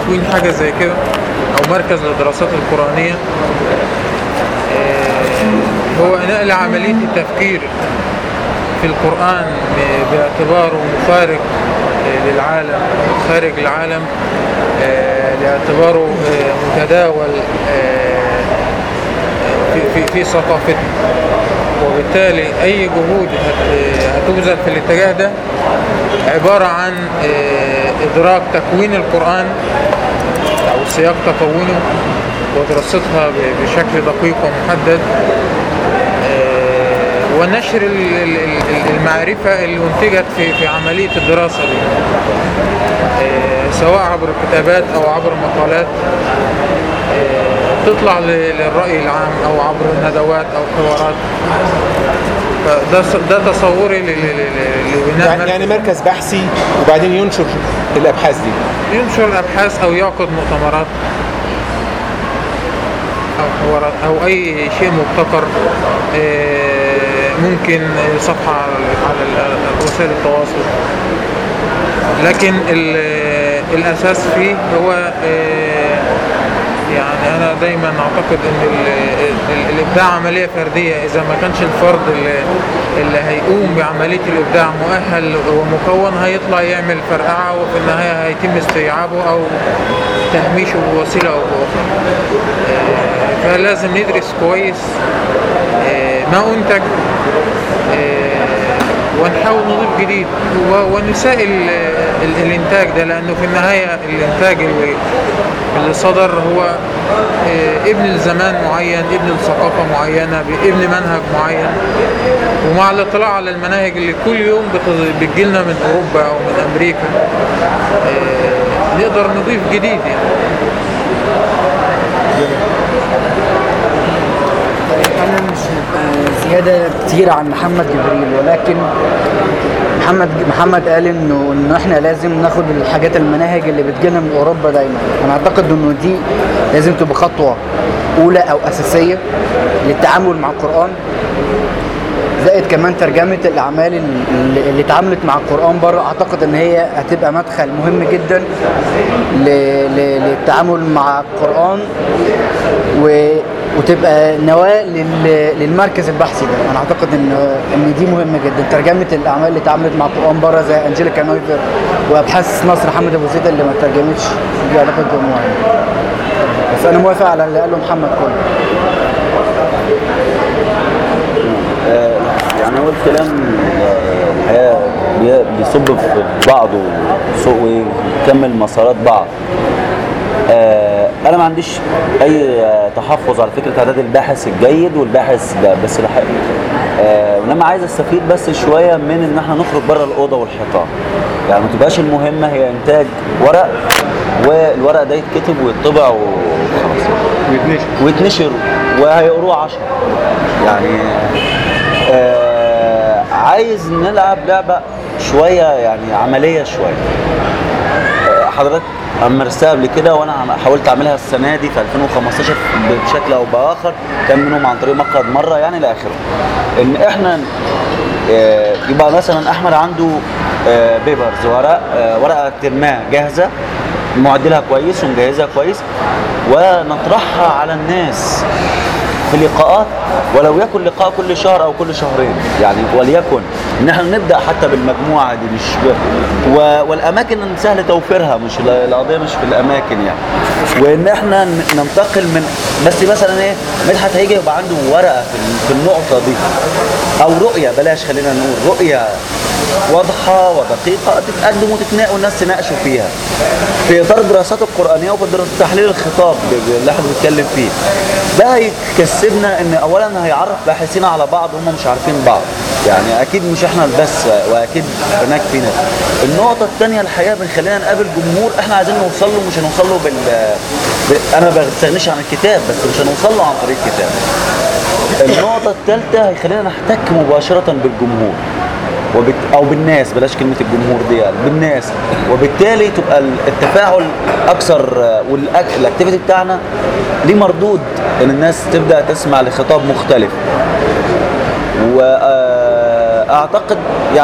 تكوين حاجة زي كده أو مركز للدراسات القرآنية آه، هو نقل عملية التفكير في القرآن ب- باعتباره مفارق آه، للعالم خارج العالم آه، باعتباره آه، متداول آه، في, في, في ثقافتنا وبالتالي أي جهود هت- هتبذل في الاتجاه ده عبارة عن آه، إدراك تكوين القرآن أو سياق تكونه ودراستها ب- بشكل دقيق ومحدد آه، ونشر ال- ال- ال- المعرفة اللي انتجت في في عملية الدراسة دي آه، سواء عبر كتابات أو عبر مقالات آه، تطلع ل- للرأي العام أو عبر ندوات أو حوارات فده ده تصوري ل- ل- ل- لبناء يعني, يعني مركز بحثي وبعدين ينشر الابحاث دي ينشر الابحاث او يعقد مؤتمرات او حوارات او اي شيء مبتكر آه، ممكن صفحه على على وسائل التواصل لكن ال- الاساس فيه هو آه، يعني انا دايما اعتقد ان ال- ال- الابداع عمليه فرديه اذا ما كانش الفرد اللي, اللي هيقوم بعمليه الابداع مؤهل ومكون هيطلع يعمل فرقعه وفي النهايه هيتم استيعابه او تهميشه بوسيله او باخرى آه، فلازم ندرس كويس آه، ما انتج آه، ونحاول نضيف جديد و- ونسائل ال- الانتاج ده لانه في النهايه الانتاج اللي اللي صدر هو آه، ابن الزمان معين ابن الثقافه معينه ابن منهج معين ومع الاطلاع على المناهج اللي كل يوم بت- بتجيلنا من اوروبا او من امريكا آه، نقدر نضيف جديد يعني انا مش هبقى زياده كتير عن محمد جبريل ولكن محمد محمد قال انه انه احنا لازم ناخد الحاجات المناهج اللي بتجيلنا من اوروبا دايما انا اعتقد انه دي لازم تبقى خطوه اولى او اساسيه للتعامل مع القران زائد كمان ترجمة الأعمال اللي اللي اتعاملت مع القرآن بره أعتقد إن هي هتبقى مدخل مهم جدا ل- ل- للتعامل مع القرآن و وتبقى نواة لل- للمركز البحثي ده أنا أعتقد إن إن دي مهمة جدا ترجمة الأعمال اللي اتعاملت مع القرآن بره زي أنجيليكا نويفر وأبحاث نصر حمد أبو زيد اللي ما ترجمتش دي أعتقد مهمة بس أنا موافق على اللي قاله محمد كله آه، يعني هو الكلام آه، الحقيقه بي- بيصب في بعضه سوق ويكمل مسارات بعض آه، انا ما عنديش اي آه، تحفظ على فكره اعداد الباحث الجيد والباحث ده بس الحقيقه آه، انما عايز استفيد بس شويه من ان احنا نخرج بره الاوضه والحيطان يعني ما تبقاش المهمه هي انتاج ورق والورق ده يتكتب ويطبع وخلاص ويتنشر وهيقروه عشرة يعني آه عايز نلعب لعبة شوية يعني عملية شوية آه حضرتك مارستها قبل كده وانا عم- حاولت اعملها السنه دي في 2015 بشكل او باخر كان منهم عن طريق مقعد مره يعني الى اخره ان احنا آه، يبقى مثلا احمد عنده آه، بيبرز ورق آه، ورقه ترماه جاهزه معدلها كويس ومجهزها كويس ونطرحها على الناس في لقاءات ولو يكن لقاء كل شهر او كل شهرين يعني وليكن ان احنا نبدا حتى بالمجموعه دي مش ب... و... والاماكن سهل توفيرها مش ال- القضيه مش في الاماكن يعني وان احنا ن- ننتقل من بس مثلا ايه مدحت هيجي يبقى عنده ورقه في ال- في النقطه دي او رؤيه بلاش خلينا نقول رؤيه واضحه ودقيقه تتقدم وتتناقش والناس تناقشوا فيها في اطار الدراسات القرانيه وفي دراسة تحليل الخطاب اللي احنا بنتكلم فيه ده هيكسبنا ان اولا هيعرف باحثين على بعض هم مش عارفين بعض يعني اكيد مش احنا بس واكيد هناك في ناس النقطه الثانيه الحقيقه بنخلينا نقابل جمهور احنا عايزين نوصل له مش هنوصل له بال... بال... انا ما بستغنيش عن الكتاب بس مش هنوصل له عن طريق الكتاب النقطة الثالثة هيخلينا نحتك مباشرة بالجمهور وبت... او بالناس بلاش كلمة الجمهور دي يعني بالناس وبالتالي تبقى ال- التفاعل اكثر والاكتيفيتي بتاعنا ليه مردود ان الناس تبدا تسمع لخطاب مختلف واعتقد يعني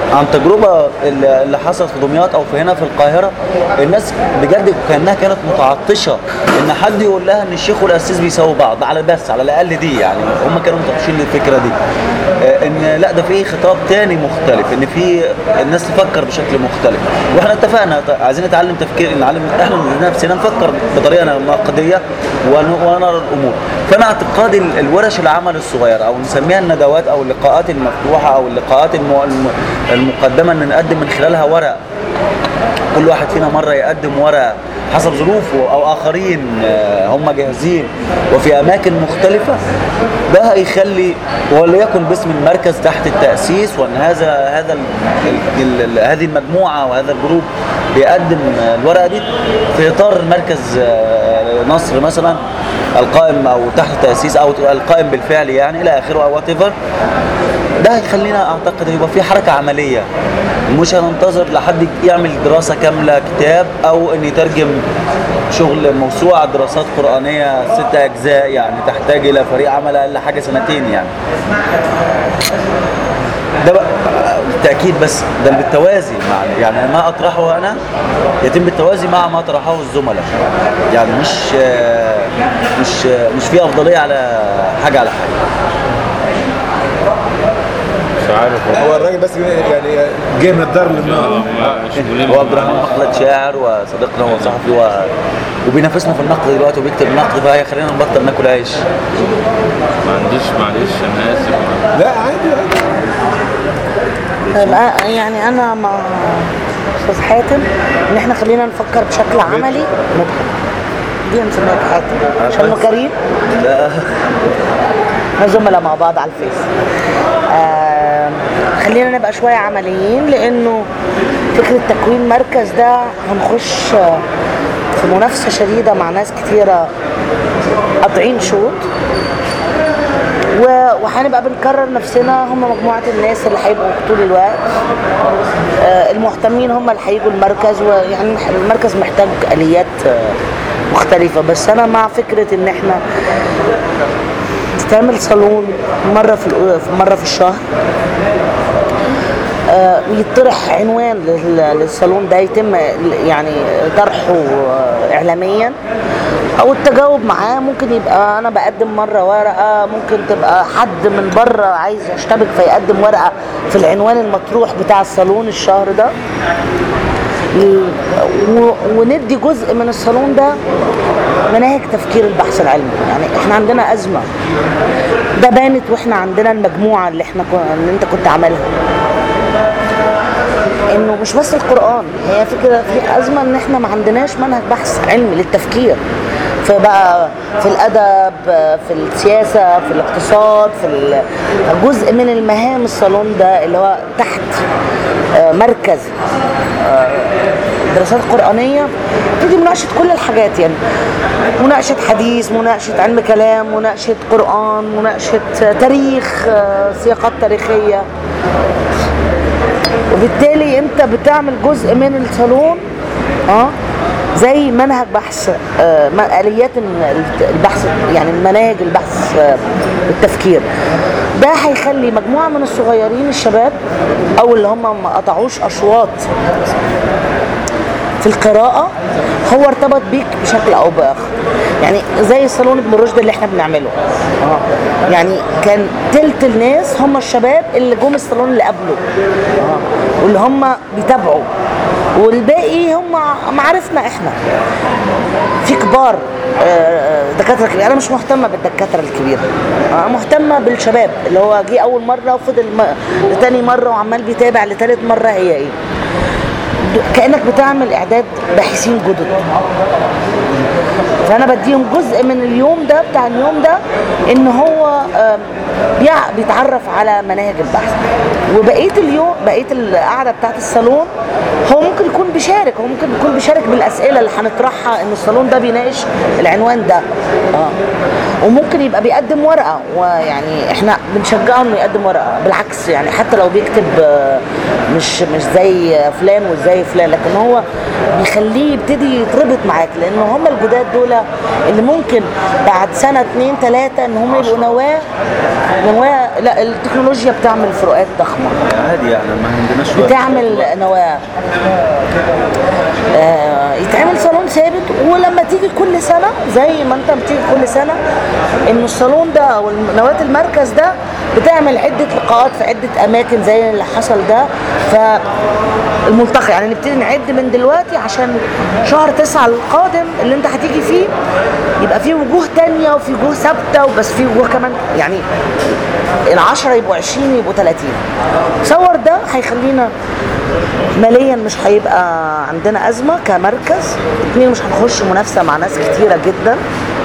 عن تجربه اللي اللي حصلت في دمياط او في هنا في القاهره الناس بجد كانها كانت متعطشه ان حد يقول لها ان الشيخ والقسيس بيساووا بعض على بس على الاقل دي يعني هم كانوا متعطشين للفكره دي آه، ان لا ده في خطاب تاني مختلف ان في الناس تفكر بشكل مختلف واحنا اتفقنا ط- عايزين نتعلم تفكير نعلم احنا نفسنا نفكر بطريقه نقديه ون- ونرى الامور فانا اعتقادي ال- الورش العمل الصغيره او نسميها الندوات او اللقاءات المفتوحه او اللقاءات الم- الم- المقدمه ان نقدم من خلالها ورق كل واحد فينا مره يقدم ورقه حسب ظروفه او اخرين آه، هم جاهزين وفي اماكن مختلفه ده هيخلي وليكن باسم المركز تحت التاسيس وان هذا هذا ال ال ال هذه المجموعه وهذا الجروب بيقدم آه، الورقه دي في اطار مركز آه، نصر مثلا القائم او تحت تاسيس او القائم بالفعل يعني الى اخره او وات ده هيخلينا اعتقد يبقى في حركه عمليه مش هننتظر لحد يعمل دراسه كامله كتاب او ان يترجم شغل موسوعه دراسات قرانيه ست اجزاء يعني تحتاج الى فريق عمل اقل حاجه سنتين يعني ده بقى بالتاكيد بس ده بالتوازي مع يعني ما اطرحه انا يتم بالتوازي مع ما طرحه الزملاء يعني مش مش مش في افضليه على حاجه على حاجه مش عارف هو الراجل بس يعني جاي من الدار للنار هو عبد الرحمن مخلد شاعر وصديقنا وصحفي و... وبينافسنا في النقد دلوقتي وبيكتب نقد فهي خلينا نبطل ناكل عيش ما عنديش معلش انا اسف لا عادي عادي طيب أ- يعني انا مع استاذ حاتم ان احنا خلينا نفكر بشكل عملي نضحك دي مسميها حاتم عشان هو كريم لا احنا زملاء مع بعض على الفيس آه خلينا نبقى شويه عمليين لانه فكره تكوين مركز ده هنخش آه، في منافسه شديده مع ناس كتيره قاطعين شوط و- وهنبقى بنكرر نفسنا هم مجموعه الناس اللي هيبقوا طول الوقت آه، المهتمين هم اللي هيجوا المركز ويعني المركز محتاج اليات آه، مختلفه بس انا مع فكره ان احنا تعمل صالون مره في الأ- مره في الشهر آه، ويطرح عنوان لل- للصالون ده يتم يعني طرحه آه، اعلاميا او التجاوب معاه ممكن يبقى انا بقدم مره ورقه ممكن تبقى حد من بره عايز يشتبك فيقدم ورقه في العنوان المطروح بتاع الصالون الشهر ده و- وندي جزء من الصالون ده مناهج تفكير البحث العلمي يعني احنا عندنا ازمه ده بانت واحنا عندنا المجموعه اللي احنا كنا اللي انت كنت عاملها انه مش بس القران هي فكره في ازمه ان احنا ما عندناش منهج بحث علمي للتفكير في بقى في الادب في السياسه في الاقتصاد في ال- جزء من المهام الصالون ده اللي هو تحت آه، مركز دراسات قرآنية تبتدي مناقشة كل الحاجات يعني مناقشة حديث مناقشة علم كلام مناقشة قرآن مناقشة تاريخ آه، سياقات تاريخية وبالتالي انت بتعمل جزء من الصالون اه زي منهج بحث آه ما- اليات ال- البحث يعني المناهج البحث آه التفكير ده هيخلي مجموعه من الصغيرين الشباب او اللي هم ما قطعوش اشواط في القراءة هو ارتبط بيك بشكل أو بآخر يعني زي صالون ابن رشد اللي احنا بنعمله آه. يعني كان تلت الناس هم الشباب اللي جم الصالون اللي قبله آه. واللي هم بيتابعوا والباقي هم معارفنا احنا في كبار آه، دكاتره كبيره انا مش مهتمه بالدكاتره الكبيره انا مهتمه بالشباب اللي هو جه اول مره وفضل م- لتاني مره وعمال بيتابع لتالت مره هي ايه كانك بتعمل اعداد باحثين جدد فانا بديهم جزء من اليوم ده بتاع اليوم ده ان هو آم، بيع- بيتعرف على مناهج البحث وبقيه اليوم بقيه القعده بتاعت الصالون هو ممكن يكون بيشارك هو ممكن يكون بيشارك بالاسئله اللي هنطرحها ان الصالون ده بيناقش العنوان ده اه وممكن يبقى بيقدم ورقه ويعني احنا بنشجعه انه يقدم ورقه بالعكس يعني حتى لو بيكتب آه، مش مش زي فلان وزي فلان لكن هو بيخليه يبتدي يتربط معاك لان هم الجداد دول اللي ممكن بعد سنه اتنين تلاته ان هم يبقوا نواه نواه لا التكنولوجيا بتعمل فروقات ضخمه عادي يعني ما عندناش وقت بتعمل نواه آه، يتعمل صالون ثابت ولما تيجي كل سنه زي ما انت بتيجي كل سنه انه الصالون ده او نواه المركز ده بتعمل عده لقاءات في عده اماكن زي اللي حصل ده فالملتقى يعني نبتدي نعد من دلوقتي عشان شهر تسعة القادم اللي انت هتيجي فيه يبقى فيه وجوه تانية وفي وجوه ثابتة وبس في وجوه كمان يعني العشرة يبقوا 20 يبقوا 30 تصور ده هيخلينا ماليا مش هيبقى عندنا ازمه كمركز اتنين مش هنخش منافسه مع ناس كتيره جدا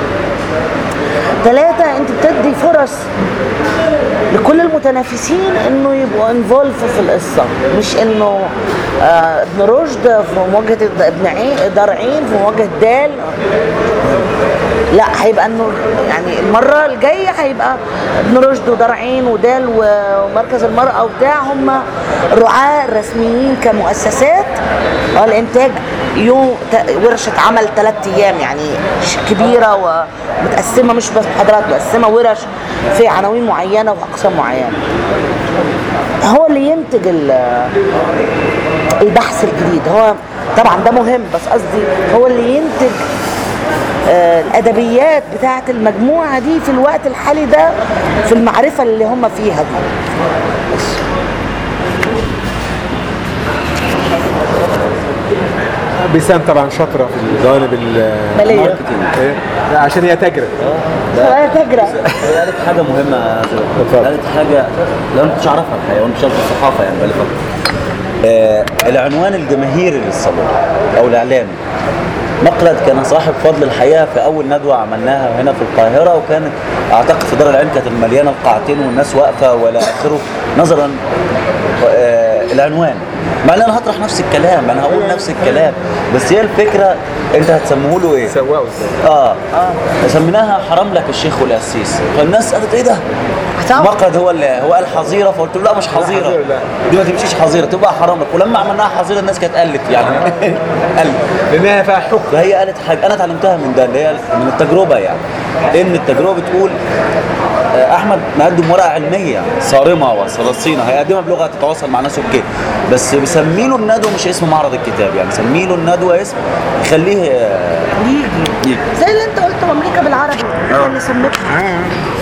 ثلاثة انت بتدي فرص لكل المتنافسين انه يبقوا انفولف في القصة مش انه آه ابن رشد في مواجهة ابن عين دار عين في مواجهة دال لا هيبقى انه يعني المرة الجاية هيبقى ابن رشد ودار عين ودال ومركز المرأة وبتاع هم الرعاة الرسميين كمؤسسات اه الانتاج يوم ت- ورشة عمل ثلاث ايام يعني ش- كبيرة ومتقسمة مش بس محاضرات متقسمة ورش في عناوين معينة وأقسام معينة هو اللي ينتج ال- البحث الجديد هو طبعا ده مهم بس قصدي هو اللي ينتج آه، الادبيات بتاعه المجموعه دي في الوقت الحالي ده في المعرفه اللي هم فيها دي بيسام طبعا شاطره في الجوانب ال- مالية. إيه؟ لا، عشان هي تاجره وهي تجرى هي قالت حاجه مهمه يا زلمة. اتفضل. قالت حاجه لو انا كنتش اعرفها الحقيقه وانا بشتغل في الصحافه يعني بقالي فتره آه العنوان الجماهيري للصالون او الاعلامي مقلد كان صاحب فضل الحقيقه في اول ندوه عملناها هنا في القاهره وكانت اعتقد في دار العلم كانت مليانه القاعتين والناس واقفه والى اخره نظرا آه العنوان مع ان انا هطرح نفس الكلام انا هقول نفس الكلام بس هي الفكره انت هتسموه له ايه؟ سواقوا ازاي اه سميناها حرام لك الشيخ والقسيس فالناس قالت ايه ده؟ طبعا. مقعد هو اللي هو قال حظيره فقلت له لا مش حظيره حظيرة، لا. دي ما تمشيش حظيره تبقى حرام لك ولما عملناها حظيره الناس كانت قلت يعني قلت لانها فيها حكم فهي قالت حاجه انا اتعلمتها من ده اللي هي من التجربه يعني ان التجربه بتقول آه، احمد مقدم ورقه علميه صارمه وصلصينه هيقدمها بلغه تتواصل مع ناس اوكي بس بيسمي له الندوه مش اسم معرض الكتاب يعني سمي له الندوه اسم يخليه آه، يجي يجي زي اللي انت قلته امريكا بالعربي امريكا اللي سمتها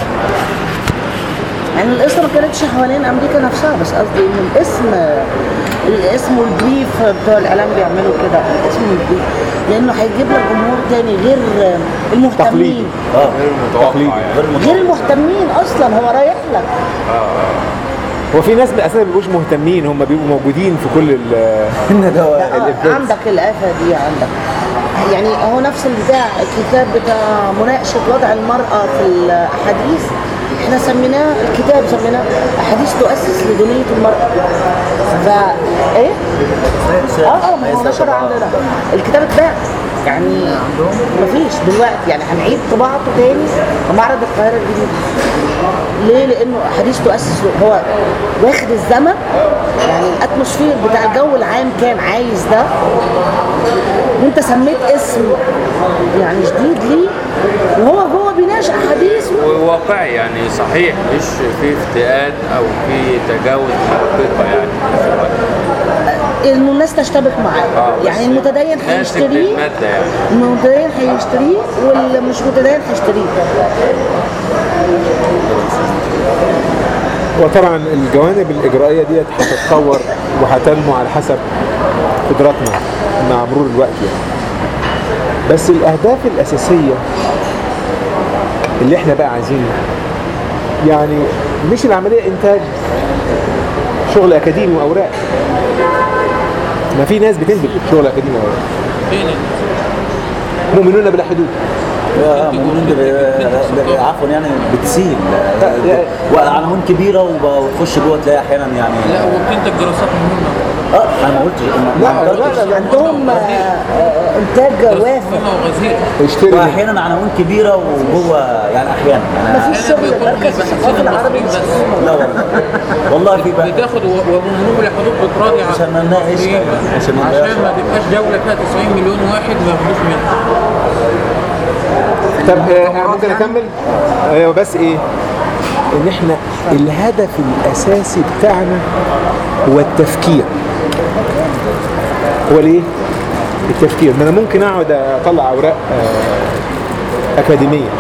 يعني القصه ما كانتش حوالين امريكا نفسها بس قصدي ان الاسم الاسم والبريف بتوع الاعلام بيعملوا كده الاسم والبريف لانه هيجيب لك جمهور تاني غير المهتمين تقليدي. اه تقليدي غير غير متوقع المهتمين اصلا هو رايح لك هو في ناس اساسا ما بيبقوش مهتمين هم بيبقوا موجودين في كل ال- الندوه آه، عندك الآفة دي عندك يعني هو نفس البتاع الكتاب بتاع مناقشة وضع المرأة في الأحاديث احنا سميناه الكتاب سميناه أحاديث تؤسس لدنية المرأة فا ايه؟ اه اه ما هو نشر عندنا الكتاب اتباع يعني مفيش دلوقتي يعني هنعيد طباعته تاني في معرض القاهرة الجديد ليه؟ لأنه أحاديث تؤسس له هو واخد الزمن يعني الأتموسفير بتاع الجو العام كان عايز ده وانت سميت اسم يعني جديد ليه وهو جوه بيناقش احاديث وواقعي يعني صحيح مش في افتئات او في تجاوز حقيقه يعني في نفس الوقت. انه الناس تشتبك معاه آه، بس يعني المتدين ناسب هيشتريه للماده يعني المتدين هيشتريه واللي مش متدين هيشتريه وطبعا الجوانب الاجرائيه ديت هتتطور وهتنمو على حسب قدراتنا مع مرور الوقت يعني بس الاهداف الاساسيه اللي احنا بقى عايزينه يعني مش العمليه انتاج شغل اكاديمي واوراق ما في ناس بتنتج شغل اكاديمي واوراق فين مؤمنون بلا حدود آه، مؤمنين ب- ب- عفوا يعني بتسيل لا. وعناوين كبيره وب- وتخش جوه تلاقي احيانا يعني لا وبتنتج دراسات مهمه اه انا ما قلتش ما لا، انكرتش. لا، لا. عندهم آه، آه، انتاج دراسات وافر مهمه وغزيره اشتري من- واحيانا عناوين كبيره وجوه يعني احيانا يعني مفيش شغل مركز الثقافي العربي مش لا والله والله في بقى بتاخد و- ومنهم الحدود بتراضي على عشان ما نناقش المصريين. عشان ما نناقش. عشان ما تبقاش دوله فيها 90 مليون واحد ما ياخدوش منها طب آه، ممكن اكمل آه، بس ايه ان احنا الهدف الاساسي بتاعنا هو التفكير هو الايه التفكير ما انا ممكن اقعد اطلع اوراق آه، اكاديميه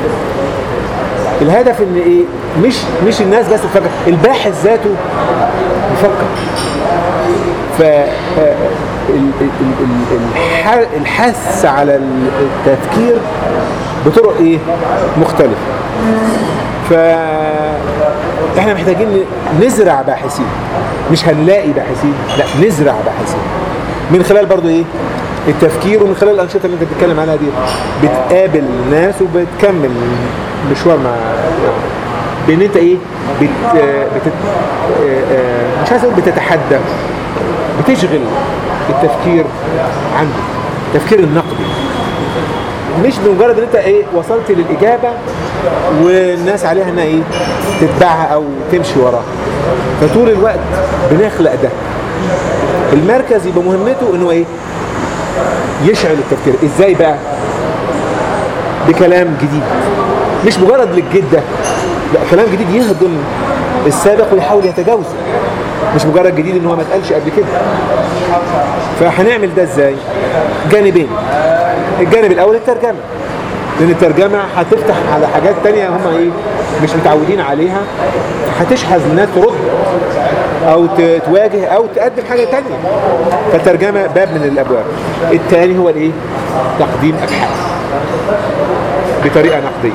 الهدف ان ايه مش مش الناس بس تفكر الباحث ذاته يفكر ف آه، ال- ال- ال- الح- الحث على التفكير بطرق ايه مختلفه ف احنا محتاجين نزرع باحثين مش هنلاقي باحثين لا نزرع باحثين من خلال برضو ايه التفكير ومن خلال الانشطه اللي انت بتتكلم عنها دي بتقابل ناس وبتكمل مشوار مع بان انت ايه بت... بت... مش عايز اقول بتتحدى بتشغل التفكير عنده التفكير النقدي مش بمجرد ان انت ايه وصلت للاجابه والناس عليها انها ايه تتبعها او تمشي وراها فطول الوقت بنخلق ده المركز يبقى مهمته انه ايه يشعل التفكير ازاي بقى بكلام جديد مش مجرد للجده لا كلام جديد يهضم السابق ويحاول يتجاوزه مش مجرد جديد ان هو ما اتقالش قبل كده فهنعمل ده ازاي جانبين الجانب الاول الترجمه لان الترجمه هتفتح على حاجات تانية هم ايه مش متعودين عليها هتشحذ الناس ترد او ت- تواجه او تقدم حاجه تانية فالترجمه باب من الابواب الثاني هو الايه تقديم ابحاث بطريقه نقديه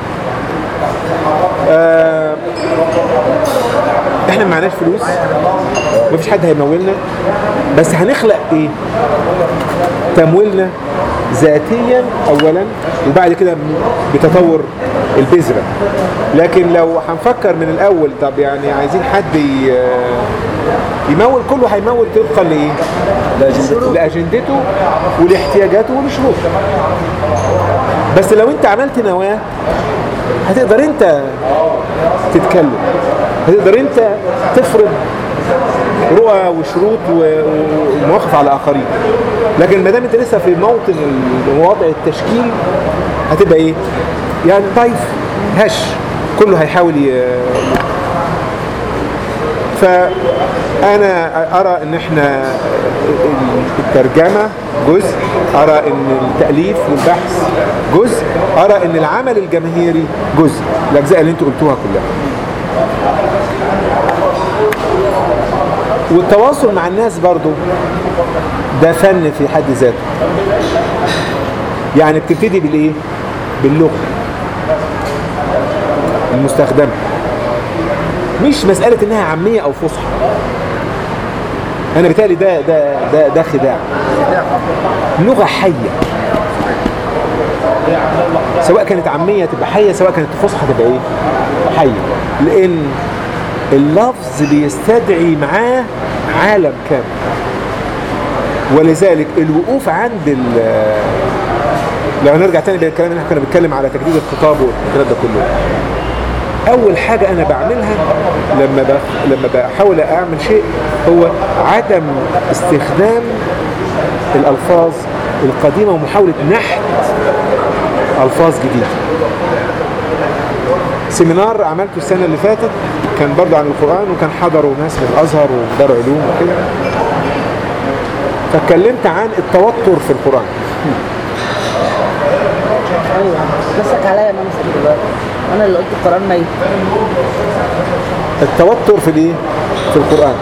آه احنا ما معناش فلوس مفيش حد هيمولنا بس هنخلق ايه تمويلنا ذاتيا اولا وبعد كده بتطور البذره لكن لو هنفكر من الاول طب يعني عايزين حد ي- يمول كله هيمول طبقا لايه لأجندته. لاجندته ولاحتياجاته ولشروطه بس لو انت عملت نواه هتقدر انت تتكلم هتقدر انت تفرض رؤى وشروط و- ومواقف على الاخرين لكن ما دام انت لسه في موطن ال- مواضع التشكيل هتبقى ايه يعني ضعيف هش كله هيحاول ي... فانا ارى ان احنا الترجمه جزء ارى ان التاليف والبحث جزء ارى ان العمل الجماهيري جزء الاجزاء اللي انتوا قلتوها كلها والتواصل مع الناس برضو ده فن في حد ذاته يعني بتبتدي بالايه باللغه المستخدمه مش مساله انها عاميه او فصحى انا بالتالي ده ده ده ده خداع لغه حيه سواء كانت عاميه تبقى حيه سواء كانت فصحى تبقى ايه حيه لان اللفظ بيستدعي معاه عالم كامل ولذلك الوقوف عند ال- لو هنرجع تاني للكلام اللي احنا كنا بنتكلم على تجديد الخطاب والكلام ده كله اول حاجه انا بعملها لما ب- لما بحاول اعمل شيء هو عدم استخدام الالفاظ القديمه ومحاوله نحت الفاظ جديده سيمينار عملته السنه اللي فاتت كان برضه عن القران وكان حضروا ناس من الازهر ودار علوم وكده فاتكلمت عن التوتر في القران ايوه مسك عليا منصب دلوقتي انا اللي قلت القران ميت التوتر في الايه في القران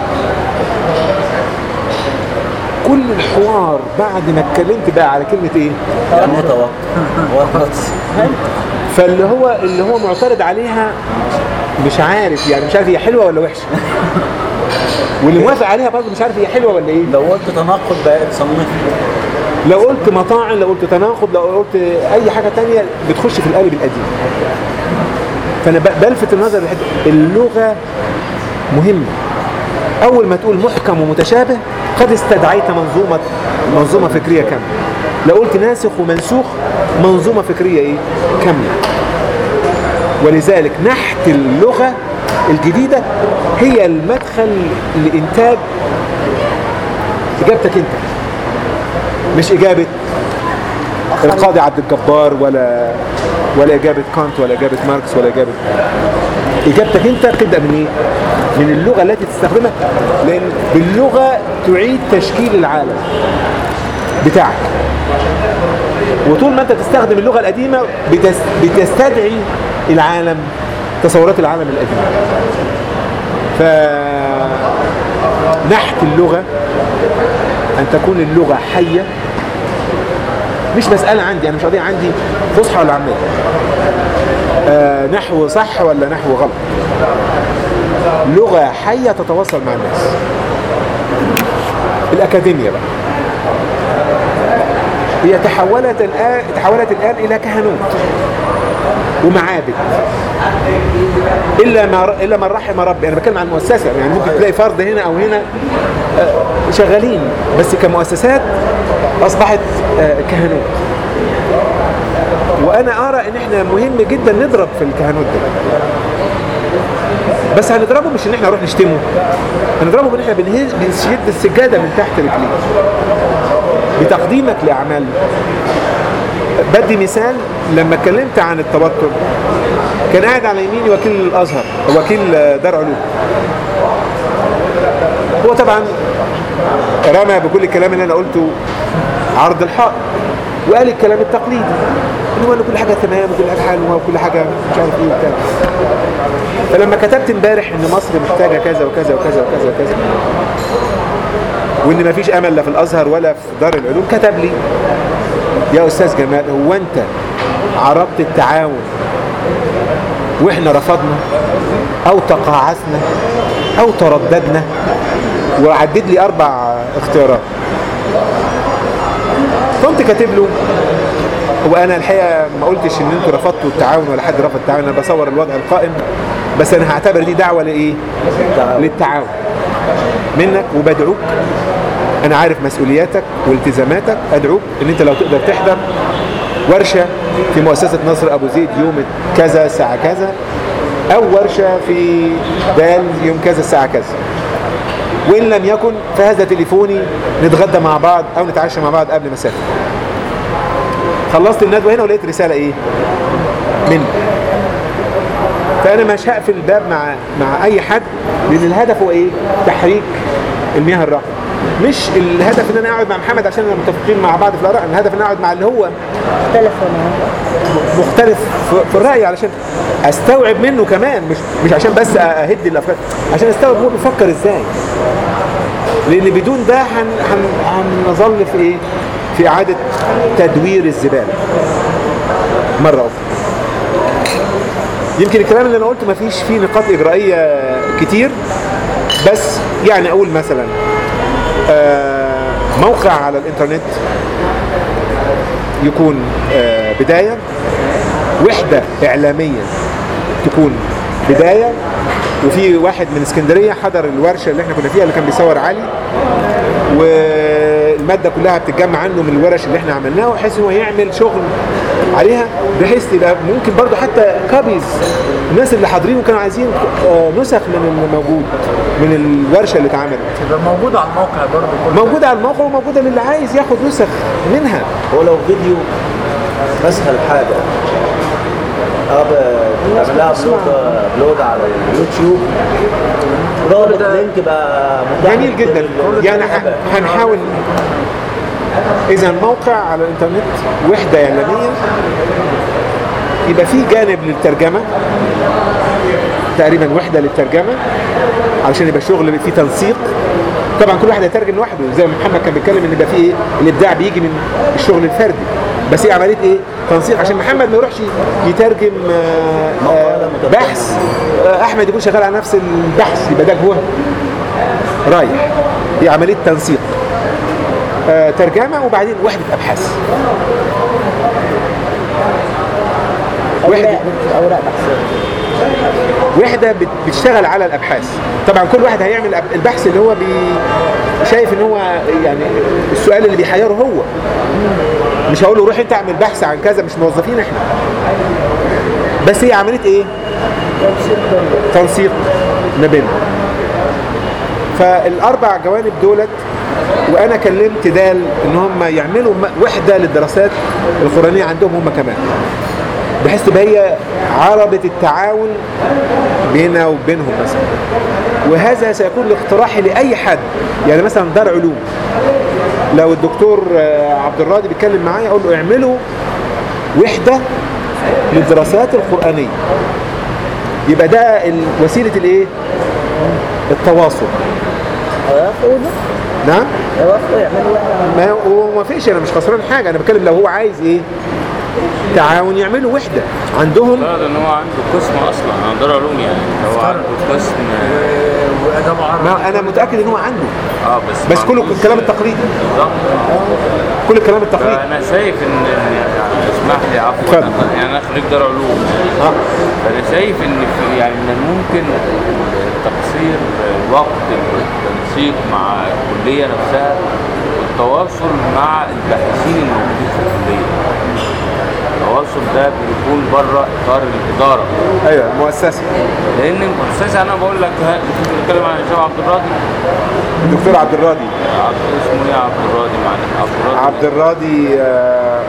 كل الحوار بعد ما اتكلمت بقى على كلمه ايه متوتر وتر فاللي هو اللي هو معترض عليها مش عارف يعني مش عارف هي حلوه ولا وحشه واللي موافق عليها برضه مش عارف هي حلوه ولا ايه لو قلت تناقض بقى تصنف لو قلت مطاعن لو قلت تناقض لو قلت اي حاجه تانية بتخش في القالب القديم فانا ب- بلفت النظر لحته اللغه مهمه اول ما تقول محكم ومتشابه قد استدعيت منظومه منظومه فكريه كامله لو قلت ناسخ ومنسوخ منظومه فكريه ايه كامله ولذلك نحت اللغه الجديده هي المدخل لانتاج اجابتك انت مش اجابه القاضي عبد الجبار ولا ولا اجابه كانت ولا اجابه ماركس ولا اجابه اجابتك انت تبدا من ايه؟ من اللغه التي تستخدمها لان باللغه تعيد تشكيل العالم بتاعك وطول ما انت تستخدم اللغه القديمه بتس... بتستدعي العالم تصورات العالم القديم ف نحت اللغه ان تكون اللغه حيه مش مساله عندي انا مش قضيه عندي فصحى ولا عاميه آه نحو صح ولا نحو غلط لغه حيه تتواصل مع الناس الاكاديميه بقى هي تحولت الآن تحولت الآن إلى كهنوت ومعابد إلا ما إلا من رحم ربي أنا بتكلم عن مؤسسة يعني ممكن تلاقي فرد هنا أو هنا آه، شغالين بس كمؤسسات أصبحت آه، كهنوت وأنا أرى إن إحنا مهم جدا نضرب في الكهنوت ده بس هنضربه مش إن إحنا نروح نشتمه هنضربه بإن إحنا بنهز- بنشد السجادة من تحت رجليه بتقديمك لأعمال بدي مثال لما اتكلمت عن التبطل كان قاعد على يميني وكيل الازهر وكيل دار علوم هو طبعا رمى بكل الكلام اللي انا قلته عرض الحائط وقال الكلام التقليدي ان هو ان كل حاجه تمام وكل حاجه حلوه وكل حاجه مش عارف ايه وبتاع فلما كتبت امبارح ان مصر محتاجه كذا وكذا وكذا وكذا وكذا وان مفيش امل لا في الازهر ولا في دار العلوم كتب لي يا استاذ جمال هو انت عرضت التعاون واحنا رفضنا او تقاعسنا او ترددنا وعدد لي اربع اختيارات كنت كاتب له هو انا الحقيقه ما قلتش ان انتوا رفضتوا التعاون ولا حد رفض التعاون انا بصور الوضع القائم بس انا هعتبر دي دعوه لايه؟ للتعاون منك وبدعوك انا عارف مسؤولياتك والتزاماتك ادعوك ان انت لو تقدر تحضر ورشه في مؤسسه نصر ابو زيد يوم كذا الساعه كذا او ورشه في دال يوم كذا الساعه كذا وان لم يكن فهذا تليفوني نتغدى مع بعض او نتعشى مع بعض قبل ما اسافر خلصت الندوه هنا ولقيت رساله ايه منك فانا مش هقفل الباب مع مع اي حد لان الهدف هو ايه تحريك المياه الراقيه مش الهدف ان انا اقعد مع محمد عشان انا متفقين مع بعض في الاراء الهدف ان انا اقعد مع اللي هو تليفون مختلف في- في الراي علشان استوعب منه كمان مش مش عشان بس اهد الافكار عشان استوعب هو بيفكر ازاي لان بدون ده هن هن هنظل في ايه في اعاده تدوير الزباله مره اخرى يمكن الكلام اللي انا قلته مفيش فيه نقاط اجرائيه كتير بس يعني اقول مثلا آه، موقع على الانترنت يكون آه، بدايه وحده اعلاميه تكون بدايه وفي واحد من اسكندريه حضر الورشه اللي احنا كنا فيها اللي كان بيصور علي والماده كلها بتتجمع عنه من الورش اللي احنا عملناها بحيث ان هو يعمل شغل عليها بحيث يبقى ممكن برضو حتى كابيز الناس اللي حاضرين وكانوا عايزين آه، نسخ من الموجود من الورشه اللي اتعملت تبقى موجودة على الموقع برضه كل موجوده على الموقع وموجوده للي عايز ياخد نسخ منها هو لو فيديو اسهل حاجه اه ب- تعملها ابلود ابلود على اليوتيوب رابط لينك بقى متاح جميل جدا يعني ح- هنحاول اذا موقع على الانترنت وحده اعلاميه يبقى في جانب للترجمه تقريبا وحده للترجمه علشان يبقى الشغل فيه تنسيق طبعا كل واحد هيترجم لوحده زي ما محمد كان بيتكلم ان يبقى فيه ايه الابداع بيجي من الشغل الفردي بس هي عمليه ايه تنسيق عشان محمد ما يروحش يترجم آه، آه، بحث آه، احمد يكون شغال على نفس البحث يبقى ده جهد رايح هي عمليه تنسيق آه، ترجمه وبعدين وحده ابحاث وحده اوراق اوراق بحثيه وحده بت- بتشتغل على الابحاث طبعا كل واحد هيعمل أب- البحث اللي هو بي شايف ان هو يعني السؤال اللي بيحيره هو مش هقول له روح انت اعمل بحث عن كذا مش موظفين احنا بس هي عمليه ايه تنسيق ما بينهم فالاربع جوانب دولت وانا كلمت دال ان هم يعملوا م- وحده للدراسات القرانيه عندهم هم كمان بحيث تبقى هي عربة التعاون بيننا وبينهم مثلا وهذا سيكون الاقتراح لأي حد يعني مثلا دار علوم لو الدكتور آه، عبد الراضي بيتكلم معايا اقول له اعملوا وحدة للدراسات القرآنية يبقى ده ال- وسيلة الايه التواصل هيوافقوا ده؟ نعم هيوافقوا يعملوا ما هو ما فيش انا مش خسران حاجة انا بتكلم لو هو عايز ايه تعاون يعملوا وحدة عندهم افترض ان هو عنده قسم اصلا انا دار علوم يعني هو عنده قسم واداب عربي ما انا متأكد ان هو عنده اه بس بس ما كله عندوش- الكلام التقليدي بالظبط كل الكلام التقليدي فانا شايف ان إن يعني اسمح لي عفوا اتفضل. أنا- يعني انا خريج دار علوم اه فانا شايف ان في يعني من الممكن تقصير وقت التنسيق مع الكليه نفسها والتواصل مع الباحثين الموجودين في الكليه التواصل ده بيكون بره اطار الاداره ايوه المؤسسة لان المؤسسه انا بقول لك ها- كنت بتكلم عن الشيخ عبد الراضي الدكتور عبد الراضي عبد اسمه ايه عبد الراضي معلش عبد الراضي عبد الراضي آه،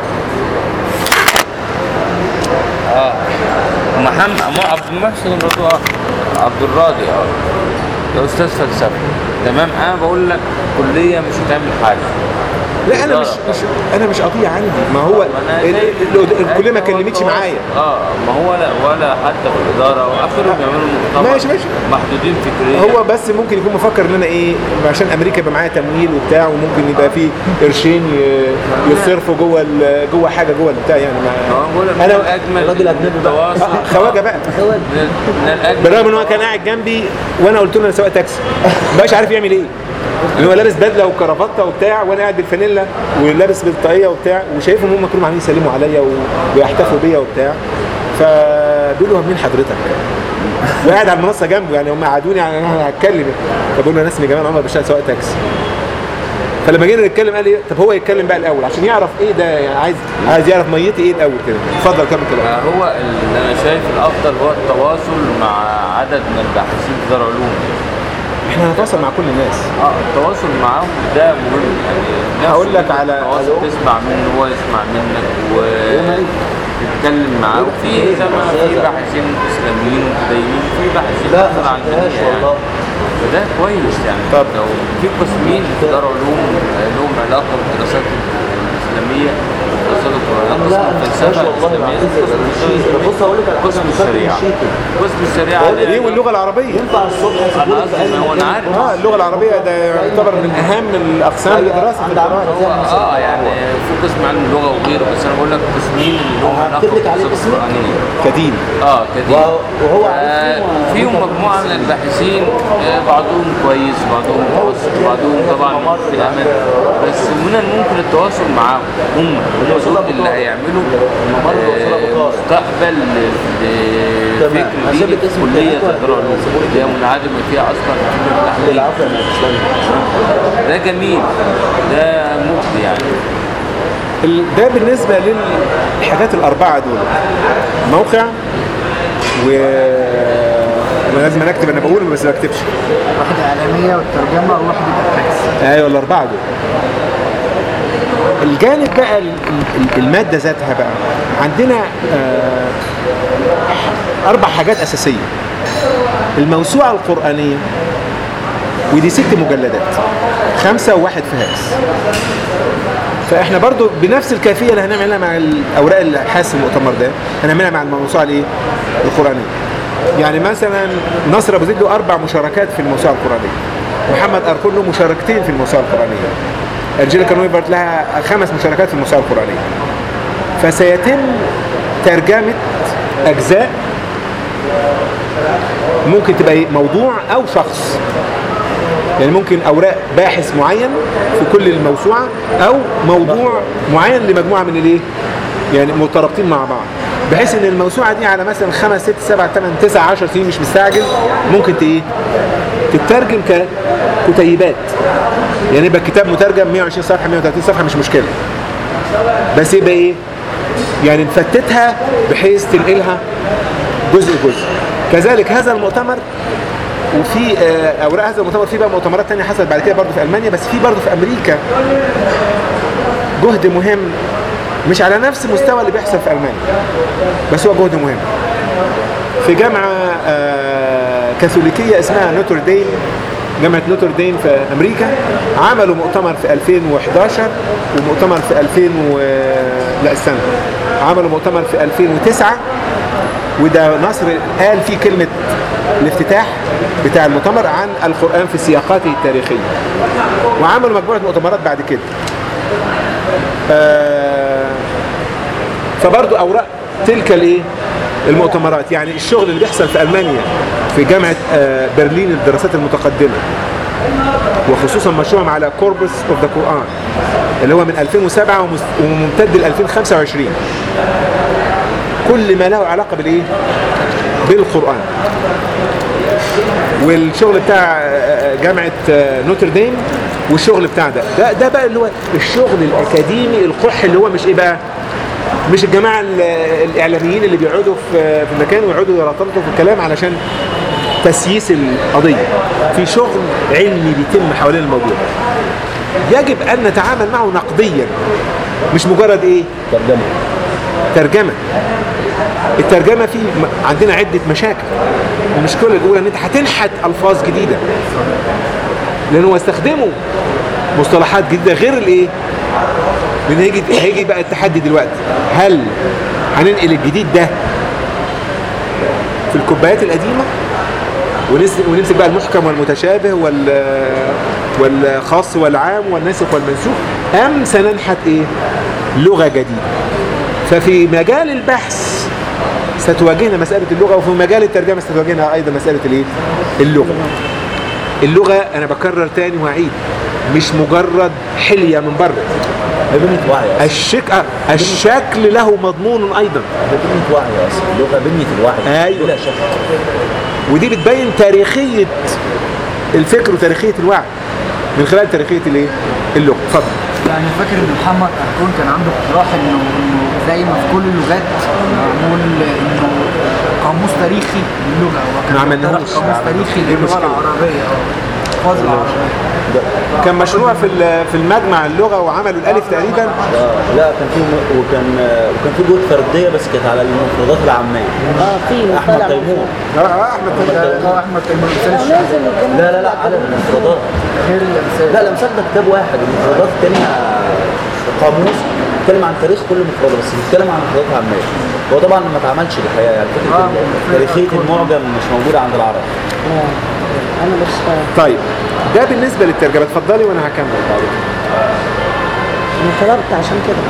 اه محمد مو عبد المحسن برضو اه عبد الراضي اه ده استاذ فلسفه تمام انا بقول لك كليه مش هتعمل حاجه لا انا مش مش انا مش قضيه عندي ما هو ما أنا ال- شايف ال- ال- إن الكليه ما هو كلمتش التواصل- معايا اه ما هو لا ولا حتى في الاداره واخرهم بيعملوا مؤتمر ماشي، ماشي. محدودين فكريا هو بس ممكن يكون مفكر ان انا ايه عشان امريكا يبقى معايا تمويل وبتاع وممكن يبقى في قرشين ي- يصرفوا جوه ال- جوه حاجه جوه البتاع يعني ما هو بقول لك من انا الاجمل الراجل أجنبي بقى. التواصل آه، خواجه بقى من من الاجمل بالرغم ان هو كان قاعد جنبي وانا قلت له انا سواق تاكسي ما بقاش عارف يعمل ايه اللي هو لابس بدله وكرافته وبتاع وانا قاعد بالفانيلا ولابس بالطاقيه وبتاع وشايفهم هم كلهم عاملين يسلموا عليا و- ويحتفوا بيا وبتاع فبيقول له مين حضرتك؟ وقاعد على المنصه جنبه يعني هم قعدوني على انا هتكلم فبقول له انا اسمي جمال عمر بشتغل سواق تاكسي فلما جينا نتكلم قال لي طب هو يتكلم بقى الاول عشان يعرف ايه ده يعني عايز عايز يعرف ميتي ايه الاول كده اتفضل كمل كلام ما هو اللي انا شايف الافضل هو التواصل مع عدد من الباحثين في دار علوم احنا هنتواصل مع كل الناس اه التواصل معاهم ده مهم يعني نفس هقول لك على- التواصل تسمع منه هو يسمع منك وتتكلم معاه وفي زي ما في باحثين اسلاميين ومتدينين في باحثين لا مثلا ما عن شفتهاش الدنيا يعني. والله فده كويس يعني طب. لو في قسمين في دار علوم لهم علاقه بالدراسات الاسلاميه الدراسات القرانيه لا، قسم ما الفلسفه شفتهاش والله الاسلاميه العظيم. قسم الشيخ. الفلسفة بص هقول لك على قسم حاجة، فاكر الشريعه الشيخ. قسم الشريعه ايه ده- واللغه العربيه ينفع الصبح انا يسيبوني في قصدي أي ما هو انا مكان؟ عارف اه اللغه العربيه ده يعتبر من اهم الاقسام لدراسه عند عمرو القرآن. زي هو مثلا. اه يعني في قسم علم اللغه وغيره بس انا بقول لك قسمين اللي هم علاقه هكتب لك عليه بالدراسات اسمه. القرانيه كدين اه كدين وهو- وهو آه، عارفهم فيهم مجموعه من الباحثين آه، بعضهم كويس بعضهم متوسط بعضهم طبعا في الامان بس من الممكن التواصل معاهم هم هم دول اللي هيعملوا آه، مستقبل تمام. لفكر هسيب ديني لك في اسم كليه الدكتور. تدرع العلوم اللي هي منعدمه فيها اصلا فكره التحليل العفو يا اسلام ده جميل ده مجدي يعني ال- ده بالنسبه للحاجات الاربعه دول موقع و أنا لازم اكتب انا بقول بس ما بكتبش الوحدة الإعلامية والترجمة ووحدة التكس ايوه الاربعه دول الجانب بقى ال- ال- الماده ذاتها بقى عندنا آه، اربع حاجات اساسيه الموسوعه القرانيه ودي ست مجلدات خمسه وواحد فهارس فاحنا برضو بنفس الكيفيه اللي هنعملها مع الاوراق الحاس المؤتمر ده هنعملها مع الموسوعه الايه القرانيه يعني مثلا نصر ابو زيد له اربع مشاركات في الموسوعه القرانيه محمد اركون له مشاركتين في الموسوعه القرانيه انجيلا كانويفرت لها خمس مشاركات في الموسوعه القرانيه فسيتم ترجمه اجزاء ممكن تبقى إيه؟ موضوع او شخص يعني ممكن اوراق باحث معين في كل الموسوعه او موضوع معين لمجموعه من الايه يعني مترابطين مع بعض بحيث ان الموسوعه دي على مثلا خمس ست سبع ثمان تسع 10 سنين مش مستعجل ممكن ت- ايه تترجم ككتيبات يعني يبقى الكتاب مترجم 120 صفحه 130 صفحه مش مشكله بس يبقى ايه يعني نفتتها بحيث تنقلها جزء جزء كذلك هذا المؤتمر وفي آه، اوراق هذا المؤتمر في بقى مؤتمرات تانية حصلت بعد كده برضه في المانيا بس في برضه في امريكا جهد مهم مش على نفس مستوى اللي بيحصل في المانيا بس هو جهد مهم في جامعه آه، كاثوليكيه اسمها نوتر ديم جامعه نوتر ديم في امريكا عملوا مؤتمر في 2011 ومؤتمر في 2000 و... لا استنى عملوا مؤتمر في 2009 وده نصر قال فيه كلمة الافتتاح بتاع المؤتمر عن القرآن في سياقاته التاريخية وعملوا مجموعة مؤتمرات بعد كده آه، فبرضو أوراق تلك الايه المؤتمرات يعني الشغل اللي بيحصل في ألمانيا في جامعة آه، برلين للدراسات المتقدمة وخصوصا مشروع على كوربس اوف ذا قرآن اللي هو من 2007 ومس- وممتد ل 2025 كل ما له علاقة بالايه بالقرآن والشغل بتاع آه، جامعة آه، نوتردام والشغل بتاع ده ده, ده بقى اللي هو الشغل الأكاديمي القح اللي هو مش إيه بقى مش الجماعة ال- الإعلاميين اللي بيقعدوا في في مكان ويقعدوا يرطلطوا في الكلام علشان تسييس القضية في شغل علمي بيتم حوالين الموضوع يجب أن نتعامل معه نقديا مش مجرد إيه ترجمه ترجمة الترجمة فيه م- عندنا عدة مشاكل المشكلة الأولى إن أنت هتنحت ألفاظ جديدة لأن هو استخدموا مصطلحات جديدة غير الإيه؟ لأن هيجي هيجي بقى التحدي دلوقتي هل هننقل الجديد ده في الكوبايات القديمة ونس- ونمسك بقى المحكم والمتشابه وال والخاص والعام والناسخ والمنسوخ أم سننحت إيه؟ لغة جديدة ففي مجال البحث ستواجهنا مسألة اللغة وفي مجال الترجمة ستواجهنا أيضا مسألة الإيه؟ اللغة اللغة أنا بكرر تاني وأعيد مش مجرد حلية من بره هي بنية وعي اصلا الشك... آه، الشكل له مضمون أيضا هي بنية وعي اصلا اللغه بنية الوعي أيوة. بلا شك ودي بتبين تاريخية الفكر وتاريخية الوعي من خلال تاريخية الايه؟ اللغة اتفضل يعني فاكر ان محمد أركون كان عنده اقتراح انه انه زي ما في كل اللغات معمول انه قاموس تاريخي للغه هو كان ما عملناهوش. بيقترح قاموس تاريخي إيه للغه المشكلة؟ العربيه اه الفاظ العربيه كان مشروع في ال- في المجمع اللغة وعملوا الألف تقريبا آه، لا كان في م- وكان آه، وكان في جهود فرديه بس كانت على المفردات العاميه اه في احمد مطلع تيمور اه آه، أحمد تيمور. اه احمد تيمور آه، الانسان نازل الجنة لا لا لا على المفردات غير الانسان لا لا مسك ده كتاب واحد المفردات التانية قاموس بيتكلم عن تاريخ كل مفردة بس بيتكلم عن مفردات عامية هو طبعا ما اتعملش الحقيقة يعني فكرة آه، ال- تاريخية المعجم مش موجودة عند العرب آه. انا مش طيب ده بالنسبة للترجمة اتفضلي وأنا هكمل بعد كده. انا طلبت عشان كده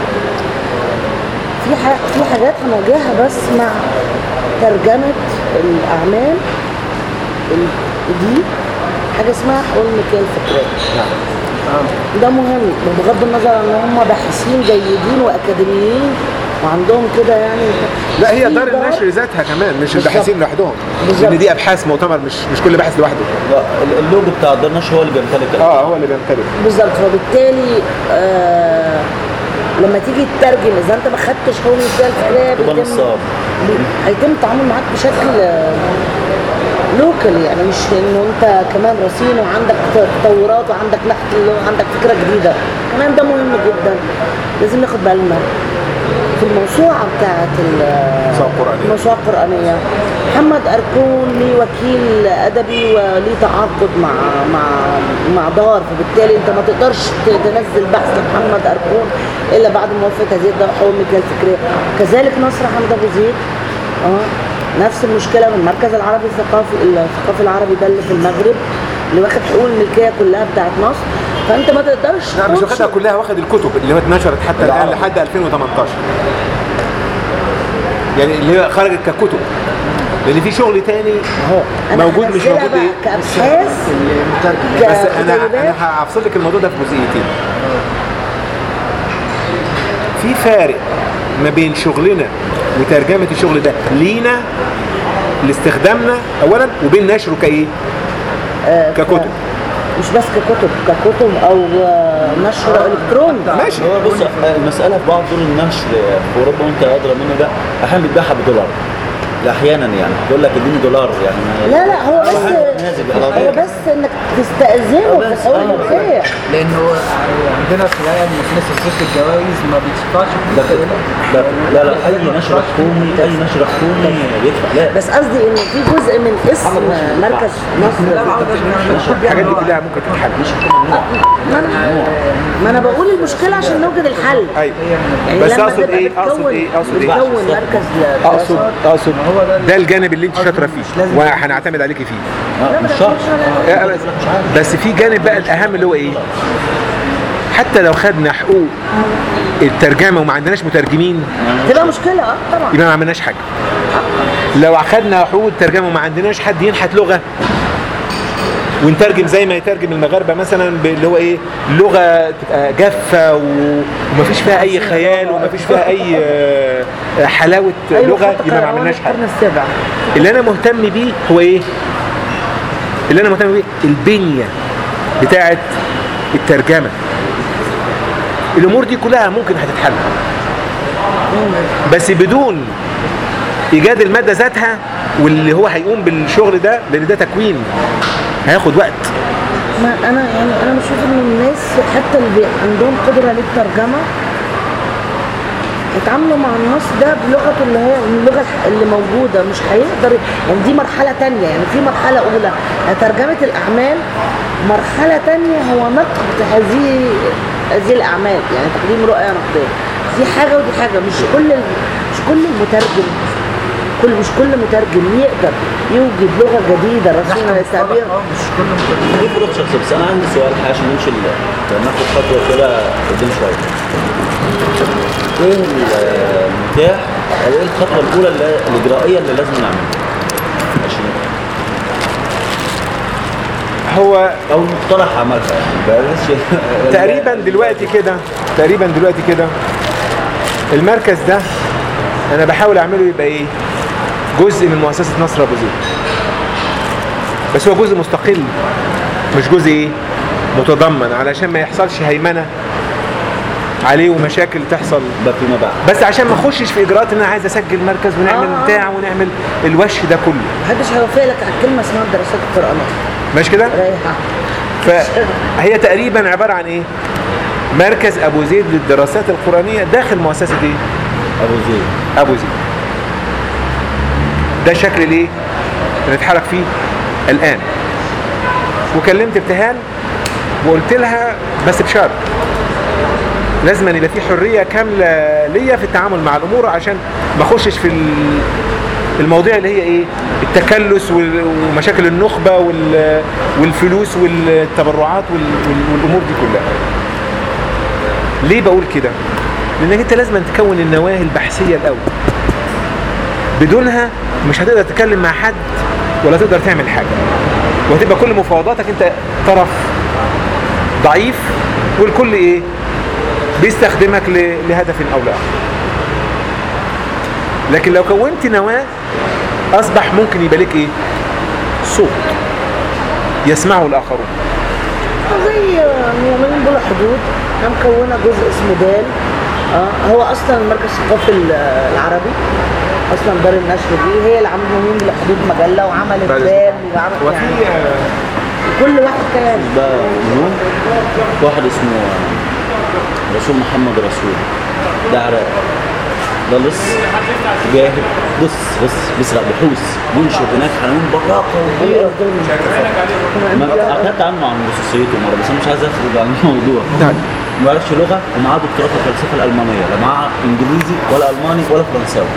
في ح... في حاجات هنواجهها بس مع ترجمة الأعمال ال- دي حاجة اسمها حقوق الملكية الفكرية ده مهم بغض النظر عن ان هم باحثين جيدين واكاديميين وعندهم كده يعني لا هي في دار النشر ذاتها كمان مش بالظبط. الباحثين لوحدهم بالظبط. لأن دي أبحاث مؤتمر مش مش كل باحث لوحده لا ال- اللوجو بتاع دار النشر هو اللي بيمتلك اه هو اللي بيمتلك بالظبط فبالتالي آه لما تيجي تترجم اذا انت ما خدتش حقوق الملكيه الفكريه تبقى بيتم نصاب. بي- هيتم التعامل معاك بشكل لوكال يعني مش انه انت كمان رصين وعندك تطورات وعندك نحت وعندك فكره جديده كمان ده مهم جدا لازم ناخد بالنا في الموسوعه بتاعت ال- الموسوعة القرآنية. الموسوعه القرانيه محمد اركون ليه وكيل ادبي وليه تعاقد مع مع مع دار فبالتالي انت ما تقدرش ت- تنزل بحث لمحمد اركون الا بعد موافقه هذه الدار حقوق الملكيه الفكريه كذلك نصر حمد ابو زيد اه نفس المشكله من المركز العربي الثقافي الثقافي العربي ده اللي في المغرب اللي واخد حقوق الملكيه كلها بتاعت مصر فانت ما تقدرش لا مش تخش- واخدها كلها واخد الكتب اللي هو اتنشرت حتى الآن العربي. لحد 2018 يعني اللي هي خرجت ككتب لأن في شغل تاني اهو أنا موجود مش هنزلها موجود بقى ايه كابحاث المترجم بس انا ككتيبات. انا هفصل لك الموضوع ده في جزئيتين في فارق ما بين شغلنا وترجمة الشغل ده لينا لاستخدامنا اولا وبين نشره كايه آه، ككتب مش بس ككتب ككتب او آه، نشر الكتروني ماشي هو بص المسألة في بعض دور النشر في أوروبا وأنت أدرى منه ده أحيانا بيتباعها بدولار احيانا يعني بيقول لك اديني دولار يعني ما- لا لا هو بس نازل على هو بس انك تستأذنه في الاول والاخير لانه عندنا في الهيئه المصريه لتصديق الجوائز ما بيدفعش لا لا لا, لا اي نشر حكومي اي نشر حكومي بيدفع لا بس قصدي ان في جزء من اسم مركز مصر الحاجات دي كلها ممكن تتحل ما انا ما انا بقول المشكله عشان نوجد الحل ايوه يعني بس لما اقصد تبقى ايه اقصد بتكون- ايه اقصد ايه بتكون مركز اقصد للدراسات اقصد ده الجانب اللي انت شاطره فيه وهنعتمد عليكي فيه آه، مش شرط آه، بس- بس في جانب بقى الاهم اللي هو ايه حتى لو خدنا حقوق الترجمه وما عندناش مترجمين تبقى مشكله اه طبعا يبقى ما عملناش حاجه لو اخدنا حقوق الترجمه وما عندناش حد ينحت لغه ونترجم زي ما يترجم المغاربه مثلا اللي هو ايه لغه تبقى جافه و- ومفيش فيها اي خيال ومفيش فيها اي آه، حلاوه لغه خط يبقى ما قيروان عملناش حاجه القرن السابع اللي انا مهتم بيه هو ايه اللي انا مهتم بيه البنيه بتاعه الترجمه الامور دي كلها ممكن هتتحل بس بدون ايجاد الماده ذاتها واللي هو هيقوم بالشغل ده لان ده تكوين هياخد وقت ما انا يعني انا بشوف ان الناس حتى اللي بي- عندهم قدره للترجمه يتعاملوا مع النص ده بلغته اللي هي اللغه اللي موجوده مش هيقدر يعني دي مرحله تانية يعني في مرحله اولى ترجمه الاعمال مرحله تانية هو نقد هذه هذه الاعمال يعني تقديم رؤيه نقديه دي حاجه ودي حاجه مش كل ال- مش كل المترجم كل مش كل مترجم يقدر يوجد لغه جديده رسميه للتعبير مش كل مترجم دي فروق شخصية بس انا عندي سؤال عشان نمشي ال- ناخد خطوه كده قدام شويه ايه المتاح او ايه الخطوه الاولى اللي الاجرائيه اللي لازم نعملها عشان هو او مقترح عملها يعني بلاش تقريبا دلوقتي كده تقريبا دلوقتي كده المركز ده انا بحاول اعمله يبقى ايه جزء من مؤسسه نصر ابو زيد بس هو جزء مستقل مش جزء ايه متضمن علشان ما يحصلش هيمنه عليه ومشاكل تحصل ده فيما بعد بس عشان ما اخشش في اجراءات ان انا عايز اسجل مركز ونعمل آه. بتاع ونعمل الوش ده كله محدش هيوافق لك على كلمه اسمها الدراسات القرانيه ماشي كده رايحه فهي تقريبا عباره عن ايه مركز ابو زيد للدراسات القرانيه داخل مؤسسه ايه ابو زيد ابو زيد ده شكل الايه اللي نتحرك فيه الان وكلمت ابتهال وقلت لها بس بشرط لازم أن يبقى في حريه كامله ليا في التعامل مع الامور عشان ما اخشش في ال- المواضيع اللي هي ايه التكلس وال- ومشاكل النخبه وال- والفلوس والتبرعات وال- وال- والامور دي كلها ليه بقول كده لانك انت لازم أن تكون النواه البحثيه الاول بدونها مش هتقدر تتكلم مع حد ولا تقدر تعمل حاجه وهتبقى كل مفاوضاتك انت طرف ضعيف والكل ايه بيستخدمك ل- لهدف او لاخر لكن لو كونت نواه اصبح ممكن يبقى لك ايه صوت يسمعه الاخرون زي مؤمنين بلا حدود انا مكونه جزء اسمه دال اه هو اصلا المركز الثقافي ال- العربي اصلا دار النشر دي هي اللي عملت مؤمنين بلا حدود مجله وعملت بعد دال وعملت وفي يعني آه، كل واحد كان ده منهم واحد اسمه رسول محمد رسول ده عراق ده لص جاهل بص بص بيسرق بحوث بينشر هناك حنان براقه وكبيره ما اخدت عنه عن خصوصيته مره بس انا مش عايز اخرج عن الموضوع نعم. ما يعرفش لغه ومعاه دكتوراه في الفلسفه الالمانيه لا معاه انجليزي ولا الماني ولا فرنساوي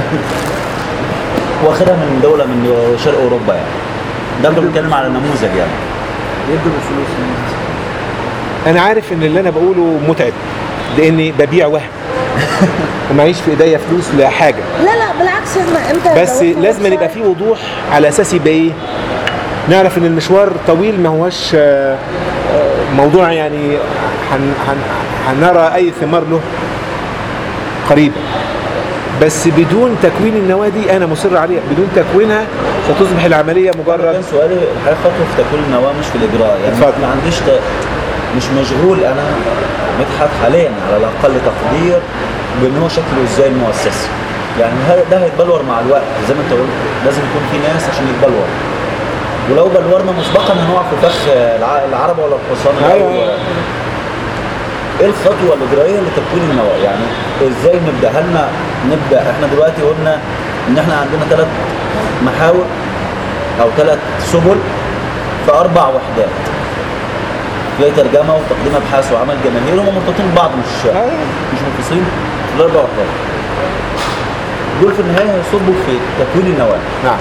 واخدها من دوله من شرق اوروبا يعني ده كنا بنتكلم على نموذج يعني يدوا بالفلوس انا عارف ان اللي انا بقوله متعب لاني ببيع وهم ومعيش في ايديا فلوس ولا حاجه لا لا بالعكس احنا انت بس لو إحنا لازم ويب يبقى سايت- في وضوح على اساس يبقى ايه نعرف ان المشوار طويل ما هوش آه، آه، موضوع يعني هن هن هنرى اي ثمار له قريبا بس بدون تكوين النواه دي انا مصر عليها بدون تكوينها ستصبح العمليه كان مجرد سؤالي الحقيقه خطوه في تكوين النواه مش في الاجراء يعني اتفضل. ما عنديش ت... مش مشغول انا مدحت حاليا على الاقل تقدير بان هو شكله ازاي المؤسسي يعني هذا ده هيتبلور مع الوقت زي ما انت قلت لازم يكون في ناس عشان يتبلور ولو بلورنا مسبقا هنقع في فخ الع- العربه ولا الحصان أيوة. أو ايه الخطوه الاجرائيه لتكوين النواه يعني ازاي نبدا هل ما نبدا احنا دلوقتي قلنا ان احنا عندنا ثلاث محاور او ثلاث سبل في اربع وحدات تلاقي ترجمه وتقديم ابحاث وعمل جماهير هم مرتبطين ببعض مش أيوة. مش منفصلين في الاربع وحدات دول في النهايه هيصبوا في تكوين النواه نعم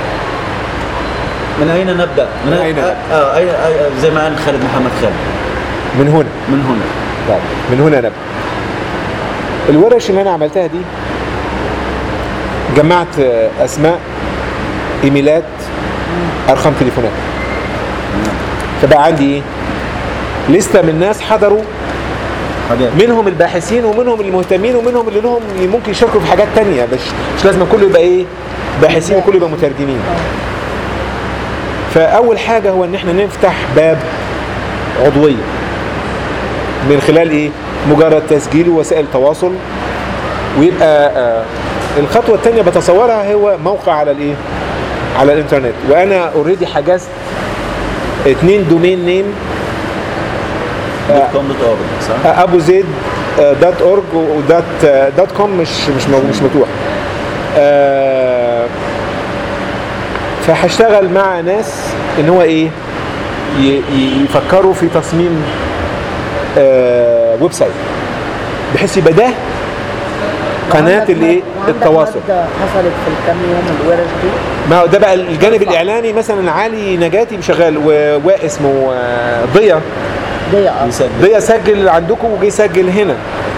من اين نبدا؟ من أين آه نبدأ؟ آه أي أي زي ما قال خالد محمد خالد من هنا من هنا طيب من هنا نبدأ الورش اللي انا عملتها دي جمعت آه، اسماء ايميلات ارقام تليفونات فبقى عندي ايه لسته من ناس حضروا حاجات منهم الباحثين ومنهم المهتمين ومنهم اللي لهم اللي ممكن يشاركوا في حاجات تانية مش مش لازم كله يبقى ايه باحثين وكله يبقى مترجمين فاول حاجه هو ان احنا نفتح باب عضويه من خلال ايه مجرد تسجيل ووسائل تواصل ويبقى آه الخطوه الثانيه بتصورها هو موقع على الايه على الانترنت وانا اوريدي حجزت اتنين دومين نيم دوت كوم دوت اورج صح؟ ابو زيد دوت اورج ودوت دوت كوم مش مش مو- مش مفتوح آه، فهشتغل مع ناس ان هو ايه ي- ي- يفكروا في تصميم آه، ويب سايت بحيث يبقى ده قناه وعندك الايه مادة- وعندك التواصل مادة حصلت في الكام يوم الورش دي ما هو ده بقى الجانب الاعلاني مثلا علي نجاتي شغال و- واسمه آه، ضيا دي اه يسجل ضيا سجل عندكم وجي يسجل هنا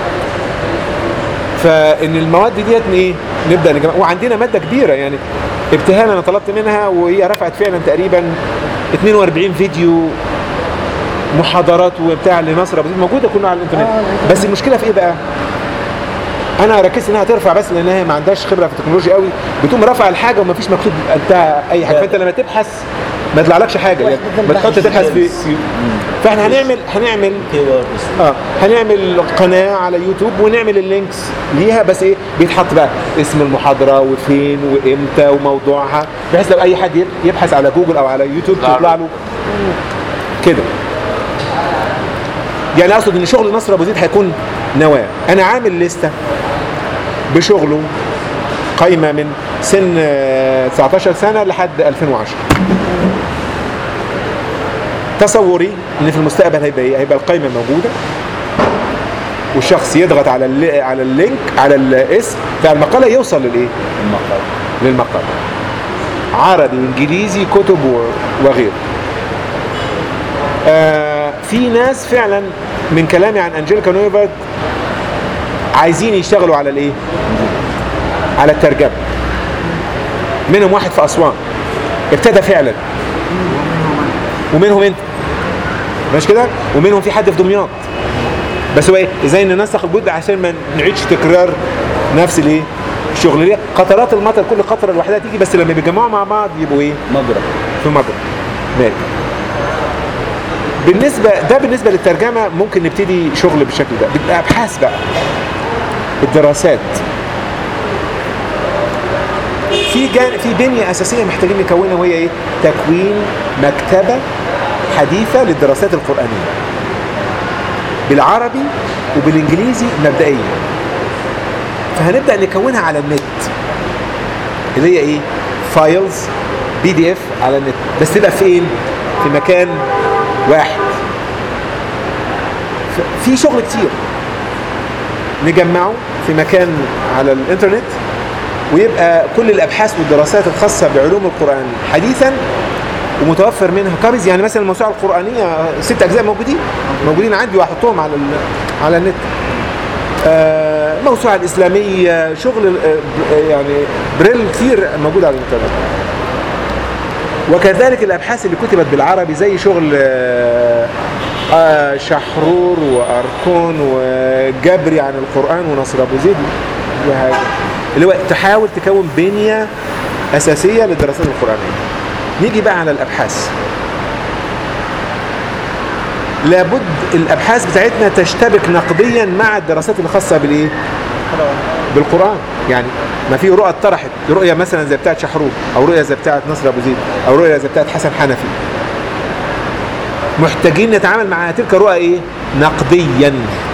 فان المواد ديت ايه نبدا نجمع وعندنا ماده كبيره يعني ابتهال انا طلبت منها وهي رفعت فعلا تقريبا 42 فيديو محاضرات وبتاع لمصر أبو زيد موجوده كلها على الانترنت آه، بس المشكله في ايه بقى انا ركزت انها ترفع بس لانها ما عندهاش خبره في التكنولوجيا قوي بتقوم رافعه الحاجه وما فيش مكتوب بتاع اي حاجه فانت لما تبحث ما يطلعلكش حاجه يعني وحدة ما تحط البحث. تبحث في في- فاحنا هنعمل هنعمل كيوردز اه هنعمل قناه على يوتيوب ونعمل اللينكس ليها بس ايه بيتحط بقى اسم المحاضره وفين وامتى وموضوعها بحيث لو اي حد يب- يبحث على جوجل او على يوتيوب يطلع له. تطلع له كده يعني اقصد ان شغل نصر ابو زيد هيكون نواه انا عامل لسته بشغله قايمه من سن آه، 19 سنه لحد 2010 تصوري ان في المستقبل هيبقى ايه هيبقى القائمه موجوده والشخص يضغط على اللي على اللينك على الاسم بتاع المقاله يوصل للايه المقال للمقاله عربي وانجليزي كتب و- وغيره آه في ناس فعلا من كلامي عن انجيليكا نويفرت عايزين يشتغلوا على الايه على الترجمه منهم واحد في اسوان ابتدى فعلا ومنهم انت مش كده ومنهم في حد في دمياط بس هو ايه ازاي ننسخ الجهد عشان ما نعيدش تكرار نفس الايه الشغل ليه قطرات المطر كل قطره لوحدها تيجي بس لما بيجمعوا مع بعض يبقوا ايه مجرى في مطر ماشي بالنسبه ده بالنسبه للترجمه ممكن نبتدي شغل بالشكل ده بيبقى ابحاث بقى الدراسات في جان في بنيه اساسيه محتاجين نكونها وهي ايه تكوين مكتبه حديثه للدراسات القرانيه بالعربي وبالانجليزي مبدئيا فهنبدا نكونها على النت اللي هي ايه فايلز بي دي اف على النت بس تبقى فين في مكان واحد ف- في شغل كتير نجمعه في مكان على الانترنت ويبقى كل الابحاث والدراسات الخاصه بعلوم القران حديثا ومتوفر منها كابز يعني مثلا الموسوعه القرانيه ست اجزاء موجودين موجودين عندي واحطهم على ال- على النت آه، الموسوعه الاسلاميه شغل آه، ب- يعني بريل كتير موجود على الانترنت وكذلك الابحاث اللي كتبت بالعربي زي شغل آه، آه، شحرور واركون وجبري عن القران ونصر ابو زيد وهذا اللي هو تحاول تكون بنيه اساسيه للدراسات القرانيه نيجي بقى على الابحاث لابد الابحاث بتاعتنا تشتبك نقديا مع الدراسات الخاصه بالايه بالقران يعني ما في رؤى اتطرحت رؤيه مثلا زي بتاعه شحروب او رؤيه زي بتاعه نصر ابو زيد او رؤيه زي بتاعه حسن حنفي محتاجين نتعامل مع تلك الرؤى ايه نقديا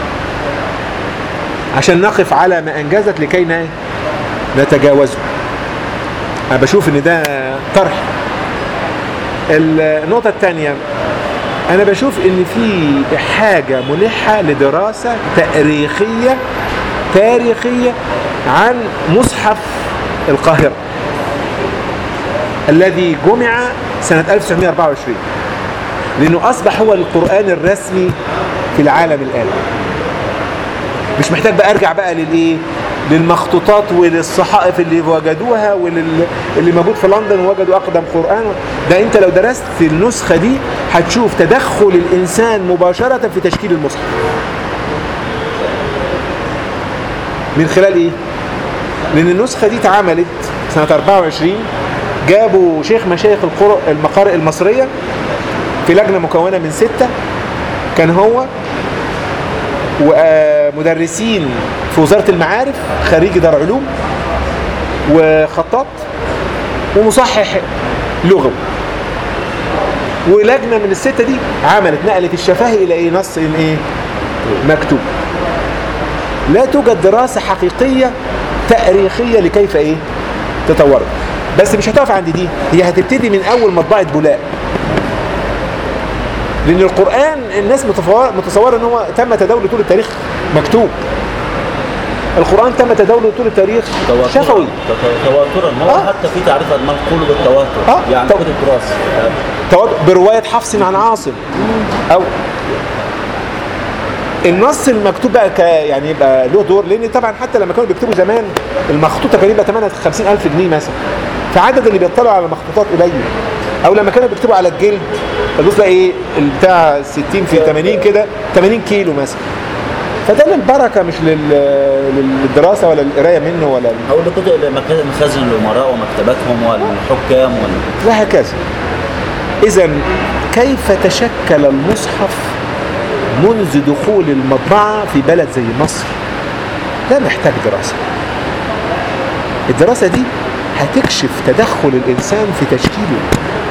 عشان نقف على ما انجزت لكي ن- نتجاوزه انا بشوف ان ده طرح النقطة الثانية أنا بشوف إن في حاجة ملحة لدراسة تاريخية تاريخية عن مصحف القاهرة الذي جمع سنة 1924 لأنه أصبح هو القرآن الرسمي في العالم الآن مش محتاج بقى أرجع بقى للإيه للمخطوطات وللصحائف اللي وجدوها واللي موجود في لندن وجدوا أقدم قرآن ده أنت لو درست النسخة دي هتشوف تدخل الإنسان مباشرة في تشكيل المصحف من خلال إيه؟ لأن النسخة دي اتعملت سنة 24 جابوا شيخ مشايخ القرى المقارئ المصرية في لجنة مكونة من ستة كان هو ومدرسين في وزارة المعارف خريج دار علوم وخطاط ومصحح لغوي ولجنة من الستة دي عملت نقلت الشفاهي إلى إيه نص إن إيه مكتوب لا توجد دراسة حقيقية تاريخية لكيف إيه تطورت بس مش هتقف عند دي هي هتبتدي من أول مطبعة بولاق لأن القرآن الناس متصورة متصورة إن هو تم تداوله طول التاريخ مكتوب القرآن تم تداوله طول التاريخ شفوي تواترا ما هو آه. حتى في تعريف منقول بالتواتر آه. يعني تو- كتب دراسه تواتر برواية حفص عن عاصم أو النص المكتوب بقى ك يعني يبقى له دور لان طبعا حتى لما كانوا بيكتبوا زمان المخطوطه كان يبقى ثمنها 50000 جنيه مثلا فعدد اللي بيطلعوا على المخطوطات قليل او لما كانوا بيكتبوا على الجلد تبص بقى ايه بتاع 60 في 80 كده 80 كيلو مثلا فده للبركه مش لل- للدراسه ولا للقرايه منه ولا او اللي كتب مك- مخازن الامراء ومكتباتهم والحكام وال... وهكذا إذا كيف تشكل المصحف منذ دخول المطبعة في بلد زي مصر ده محتاج دراسة الدراسة دي هتكشف تدخل الإنسان في تشكيله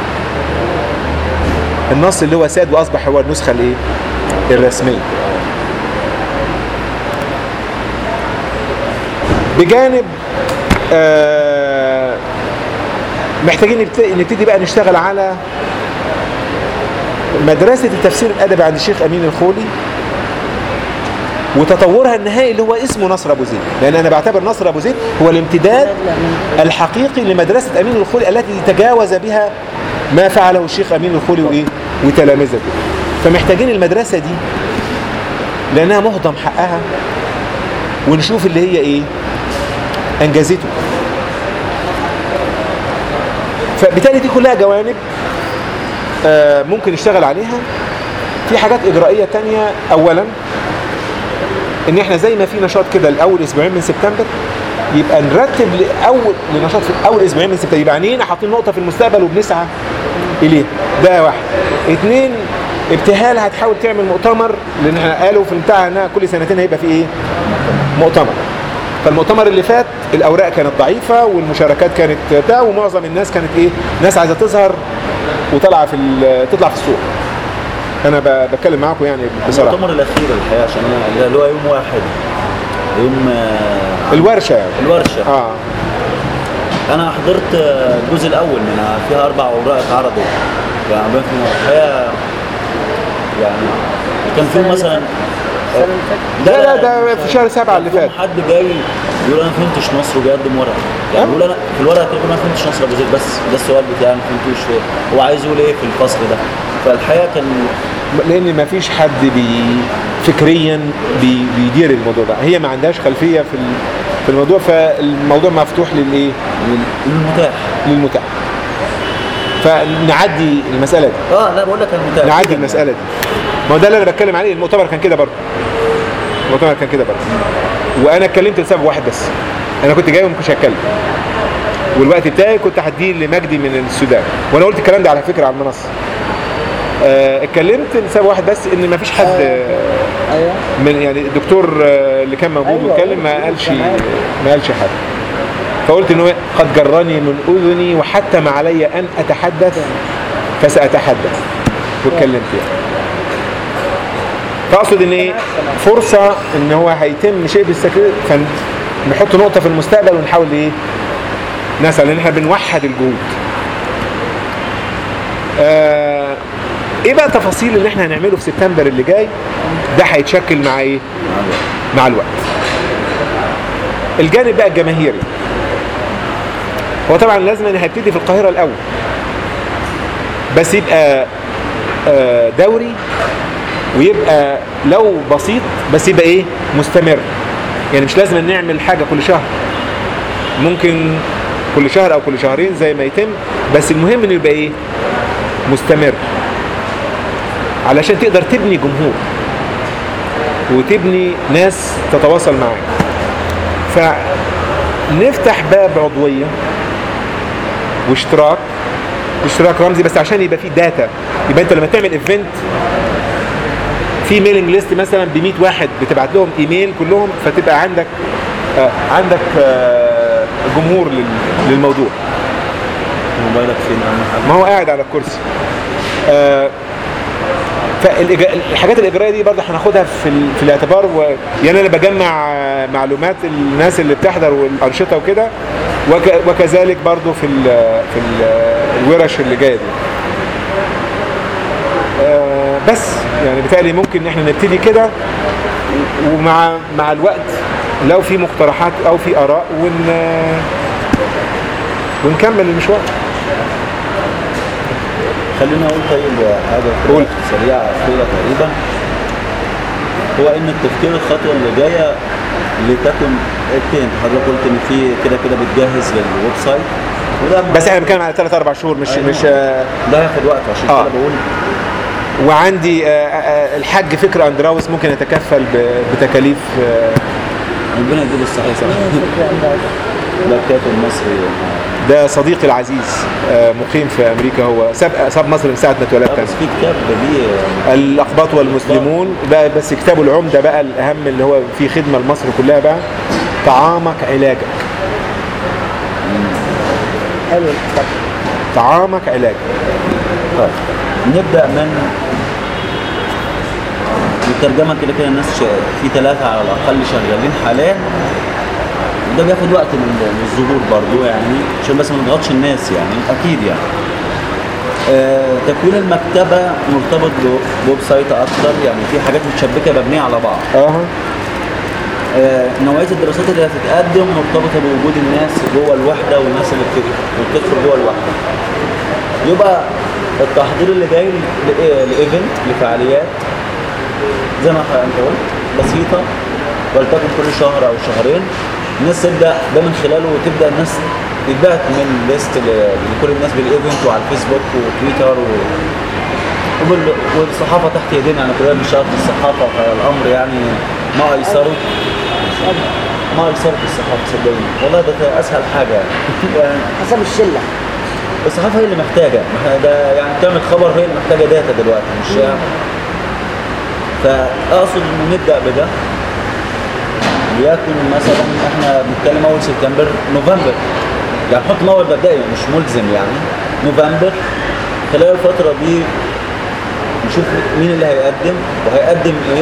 النص اللي هو ساد وأصبح هو النسخة الإيه؟ الرسمية بجانب آه محتاجين نبت- نبتدي بقى نشتغل على مدرسة التفسير الأدبي عند الشيخ أمين الخولي وتطورها النهائي اللي هو اسمه نصر أبو زيد لأن أنا بعتبر نصر أبو زيد هو الامتداد الحقيقي لمدرسة أمين الخولي التي تجاوز بها ما فعله الشيخ أمين الخولي وإيه وتلامذته فمحتاجين المدرسة دي لأنها مهضم حقها ونشوف اللي هي إيه أنجزته فبالتالي دي كلها جوانب آه، ممكن نشتغل عليها في حاجات إجرائية تانية أولا إن إحنا زي ما في نشاط كده لأول أسبوعين من سبتمبر يبقى نرتب لأول لنشاط في أول أسبوعين من سبتمبر يبقى عينينا حاطين نقطة في المستقبل وبنسعى إليه ده واحد اتنين ابتهال هتحاول تعمل مؤتمر لأن إحنا قالوا في البتاع إنها كل سنتين هيبقى في إيه؟ مؤتمر فالمؤتمر اللي فات الاوراق كانت ضعيفه والمشاركات كانت بتاع ومعظم الناس كانت ايه ناس عايزه تظهر وطالعه في ال- تطلع في السوق انا ب- بتكلم معاكم يعني بصراحه المؤتمر الاخير الحقيقه عشان أنا- اللي هو يوم واحد يوم آه، الورشه يعني الورشه اه انا حضرت آه، الجزء الاول منها فيها اربع اوراق اتعرضوا يعني الحقيقه يعني كان في مثلا لا لا ده في شهر سبعة اللي فات حد جاي يقول انا ما فهمتش نصر وبيقدم ورقه يعني بيقول انا في الورقه كده انا ما فهمتش نصر ابو زيد بس ده السؤال بتاعي ما فهمتوش هو عايز يقول ايه في الفصل ده فالحقيقه كان لان ما فيش حد بي فكريا بي بيدير الموضوع ده هي ما عندهاش خلفيه في ال- في الموضوع فالموضوع مفتوح للايه المتاح للمتاح فنعدي المساله دي اه لا بقول لك المتاح نعدي المساله دي ما هو ده اللي انا بتكلم عليه المؤتمر كان كده برضه المؤتمر كان كده برضه وانا اتكلمت لسبب واحد بس انا كنت جاي وما كنتش هتكلم والوقت بتاعي كنت هديه لمجدي من السودان وانا قلت الكلام ده على فكره على المنصه آه، اتكلمت لسبب واحد بس ان ما فيش حد آه، ايوه من يعني الدكتور آه، اللي كان موجود أيوة، واتكلم ما أيوة، قالش تمام. ما قالش حاجه فقلت انه قد جرني من اذني وحتم علي ان اتحدث فساتحدث واتكلمت يعني فاقصد ان ايه فرصه ان هو هيتم شيء بالسكرت فنحط نقطه في المستقبل ونحاول ايه نسعى لان احنا بنوحد الجهود آه ايه بقى التفاصيل اللي احنا هنعمله في سبتمبر اللي جاي ده هيتشكل مع ايه مع الوقت الجانب بقى الجماهيري هو طبعا لازم ان هيبتدي في القاهره الاول بس يبقى آه، دوري ويبقى لو بسيط بس يبقى ايه مستمر يعني مش لازم نعمل حاجه كل شهر ممكن كل شهر او كل شهرين زي ما يتم بس المهم انه يبقى ايه مستمر علشان تقدر تبني جمهور وتبني ناس تتواصل معاك فنفتح باب عضوية واشتراك اشتراك رمزي بس عشان يبقى فيه داتا يبقى انت لما تعمل ايفنت في ميلينج ليست مثلا ب 100 واحد بتبعت لهم ايميل كلهم فتبقى عندك آه عندك آه جمهور لل- للموضوع موبايلك فين اهم حاجه ما هو قاعد على الكرسي آه فالحاجات الاجرائيه دي برضه هناخدها في ال- في الاعتبار و... يعني انا بجمع آه، معلومات الناس اللي بتحضر والانشطه وكده وك... وكذلك برضه في ال... في ال... الورش اللي جايه دي آه بس يعني بالتالي ممكن ان احنا نبتدي كده ومع مع الوقت لو في مقترحات او في اراء ون ونكمل المشوار خلينا اقول طيب حاجه كده قول. سريعه اخيره تقريبا هو ان التفكير الخطوه اللي جايه لتكن التين حضرتك قلت ان في كده كده بتجهز للويب سايت وده بس احنا بنتكلم على 3 4 شهور مش أيوة. مش آه ده هياخد وقت عشان آه. كده بقول وعندي آه، آه، الحاج فكر اندراوس ممكن يتكفل ب- بتكاليف آه، ربنا يديله الصحه صح ده الكاتب المصري ده صديقي العزيز آه، مقيم في امريكا هو ساب ساب مصر من ساعه ما اتولدت لا، أنا. بس في كتاب ليه الاقباط والمسلمون بقى بس كتابه العمده بقى الاهم اللي هو فيه خدمه لمصر كلها بقى طعامك علاجك حلو الكتاب طعامك علاجك طيب نبدا من الترجمه كده كده الناس شا- في ثلاثه على الاقل شغالين حاليا ده بياخد وقت من من الظهور برضو يعني عشان بس ما نضغطش الناس يعني اكيد يعني آه، تكوين المكتبه مرتبط ب- بويب سايت اكتر يعني في حاجات متشبكه مبنيه على بعض اه آه، نوعيه الدراسات اللي هتتقدم مرتبطه بوجود الناس جوه الوحده والناس اللي بت- بتدخل جوه الوحده يبقى التحضير اللي جاي ل- لايفنت لفعاليات زي ما انت قلت بسيطه ولتكن كل شهر او شهرين الناس تبدا ده من خلاله تبدا الناس يتبعت من ليست ل- لكل الناس بالايفنت وعلى الفيسبوك وتويتر و... وبال- والصحافه تحت ايدينا يعني كلنا بنشتغل في الصحافه فالامر يعني ما ايسره ما ايسره في الصحافه صدقني والله ده اسهل حاجه يعني يعني حسب الشله الصحافه هي اللي محتاجه ما ده يعني تعمل خبر هي اللي محتاجه داتا دلوقتي مش فاقصد ان نبدا بده ليكن مثلا احنا بنتكلم اول سبتمبر نوفمبر يعني نحط موعد مبدئي مش ملزم يعني نوفمبر خلال الفتره دي نشوف مين اللي هيقدم وهيقدم ايه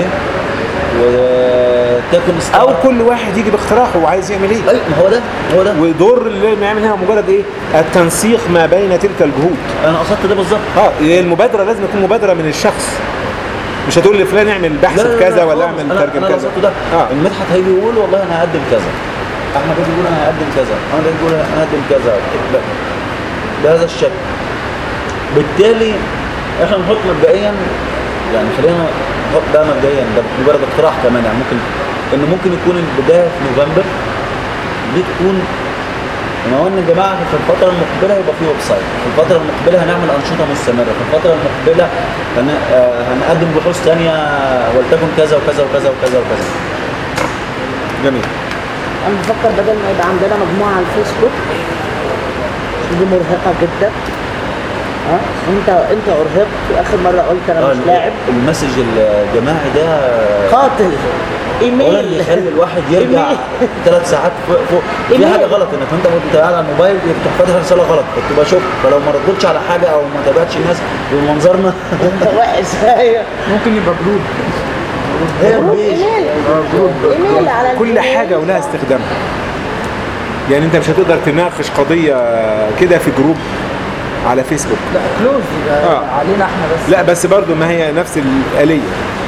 وتكن استمر- او كل واحد يجي باقتراحه وعايز يعمل ايه اي ما هو ده هو ده ودور اللي بنعمل هنا مجرد ايه التنسيق ما بين تلك الجهود انا قصدت ده بالظبط اه هي المبادره لازم تكون مبادره من الشخص مش هتقول لفلان اعمل بحث في كذا ولا خالص. اعمل انا ترجم انا كذا قصدته ده اه المدحت هيجي يقول والله انا هقدم كذا احمد هيجي يقول انا هقدم كذا انا هيجي يقول انا هقدم كذا ب- بهذا الشكل بالتالي احنا نحط مبدئيا يعني خلينا نحط ده مبدئيا ده مجرد اقتراح كمان يعني ممكن ان ممكن يكون البدايه في نوفمبر دي تكون ما هو ان يا جماعه في الفتره المقبله هيبقى في ويب سايت في الفتره المقبله هنعمل انشطه مستمره في الفتره المقبله هن... آه، هنقدم بحوث ثانيه ولتكن كذا وكذا وكذا وكذا وكذا جميل انا بفكر بدل ما يبقى عندنا مجموعه على الفيسبوك دي مرهقه جدا ها انت انت ارهقت اخر مره قلت انا آه، مش لاعب المسج الجماعي ده قاتل اولا ايميل يخلي الواحد يرجع إيميل. ثلاث ساعات فوق فوق في إيميل. حاجه غلط انك انت وانت قاعد على الموبايل تروح فاتح رساله غلط فتبقى شوك فلو ما ردتش على حاجه او ما تابعتش الناس بمنظرنا انت وحش ايوه ممكن يبقى جروب هي جروب مفيش. ايميل ايميل على كل الإيميل. حاجة ولها استخدامها يعني انت مش هتقدر تناقش قضية كده في جروب على فيسبوك لا كلوز آه. علينا احنا بس لا بس برضو ما هي نفس الآلية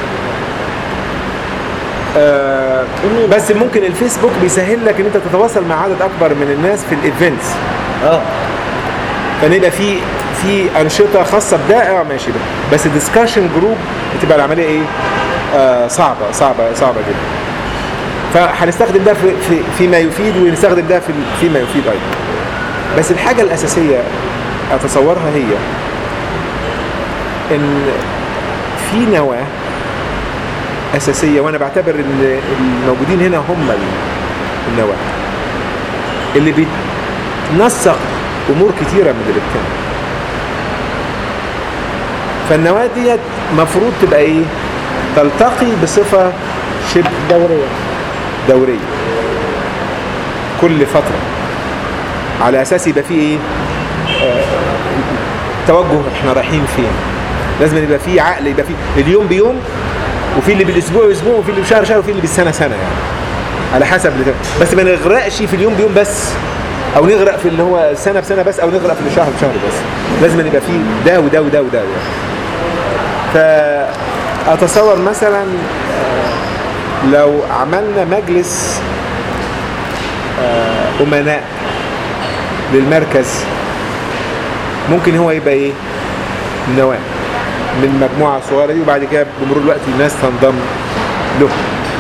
آه إيميل. بس ممكن الفيسبوك بيسهل لك ان انت تتواصل مع عدد اكبر من الناس في الايفنتس اه فان يبقى في في انشطه خاصه بده اه ماشي ده بس الديسكشن جروب بتبقى العمليه ايه؟ آه صعبه صعبه صعبه جدا فهنستخدم ده في, في فيما يفيد ونستخدم ده في فيما يفيد ايضا بس الحاجه الاساسيه اتصورها هي ان في نواه اساسيه وانا بعتبر ان الموجودين هنا هم النواه اللي بتنسق امور كتيره من اللي بتتم فالنواه ديت مفروض تبقى ايه تلتقي بصفه شبه دوريه دوريه كل فتره على اساس يبقى فيه ايه آه توجه احنا رايحين فين لازم يبقى فيه عقل يبقى فيه اليوم بيوم وفي اللي بالاسبوع اسبوع وفي اللي بشهر شهر وفي اللي بالسنه سنه يعني على حسب اللي بس ما نغرقش في اليوم بيوم بس او نغرق في اللي هو سنه بسنه بس او نغرق في الشهر بشهر بس لازم يبقى فيه ده وده وده وده يعني. فاتصور مثلا آه، لو عملنا مجلس آه، امناء للمركز ممكن هو يبقى ايه نواه من مجموعه صغيره دي وبعد كده بمرور الوقت الناس تنضم له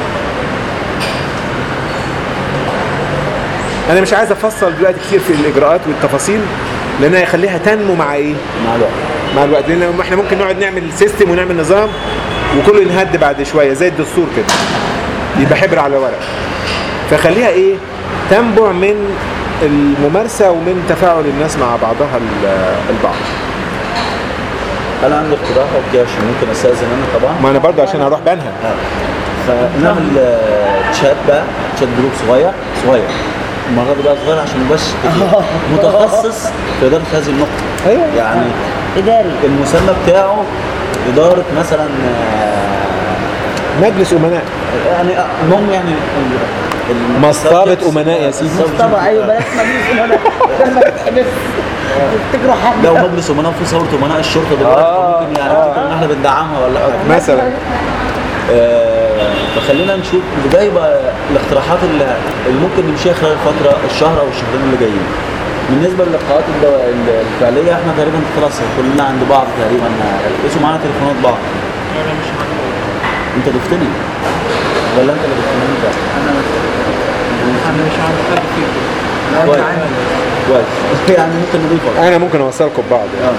انا مش عايز افصل دلوقتي كتير في الاجراءات والتفاصيل لان هيخليها تنمو مع ايه مع الوقت مع الوقت لان احنا ممكن نقعد نعمل سيستم ونعمل نظام وكله ينهد بعد شويه زي الدستور كده يبقى حبر على ورق فخليها ايه تنبع من الممارسه ومن تفاعل الناس مع بعضها ال- البعض انا عندي اقتراح اوكي عشان ممكن استاذن انا طبعا ما انا برضه عشان هروح بنها آه. فنعمل آه، تشات بقى تشات جروب صغير صغير المره دي بقى صغير عان مبقاش كتير. متخصص في اداره هذه النقطه ايوه يعني اداري المسمى بتاعه اداره مثلا آه، مجلس امناء يعني آه، المهم يعني ال- ال- مصطبة subjects- أمناء يا سيدي. subjects طبعا ايوه بلاش مجلس امناء لما تتحبس تفتكروا حاجه لو مجلس امناء وفي ثوره امناء الشرطه دلوقتي آه، ممكن يعني ممكن إن احنا بندعمها ولا حاجه مثلا آه، فخلينا نشوف ده يبقى الاقتراحات اللي, اللي ممكن نمشيها خلال الفتره الشهر او الشهرين اللي جايين بالنسبه للقاءات الدو- الفعليه احنا تقريبا خلاص كلنا عند بعض تقريبا اسمه معانا تليفونات بعض انت ضفتني ولا انت اللي ضفتني انت انا مش عارف حد فيكم كويس كويس يعني ممكن نضيفك انا ممكن اوصلكم ببعض يعني.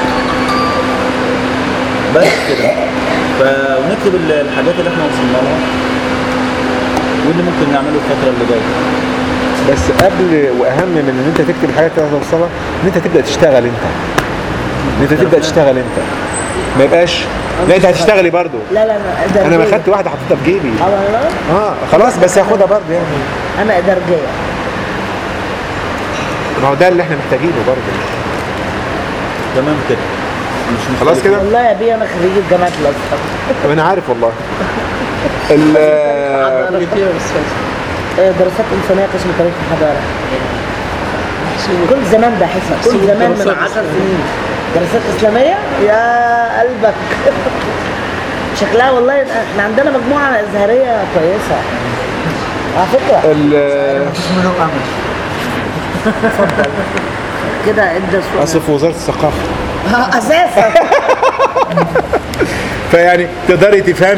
بس كده فنكتب ال- الحاجات اللي احنا وصلنا لها واللي ممكن نعمله الفتره اللي جايه بس قبل واهم من ان انت تكتب الحاجات اللي هتوصلها ان انت تبدا تشتغل انت ان انت تبدا تشتغل انت ما يبقاش لا انت هتشتغلي برضو لا لا انا ادارجيه انا ما خدت واحده حطيتها في جيبي اه والله اه خلاص بس هاخدها برضو يعني انا ادارجيه ما هو ده اللي احنا محتاجينه برضو تمام كده مش خلاص مشكلة. كده والله يا بيه انا خريج جامعه الازهر طب انا عارف والله ال آه، دراسات انسانيه قسم تاريخ الحضاره كل زمان بحسها كل زمان من عشر سنين دراسات اسلاميه يا قلبك شكلها والله احنا عندنا مجموعه ازهريه كويسه على فكره ال منهم امل كده ادى صوره اصل في وزاره الثقافه اساسا فيعني تقدري تفهمي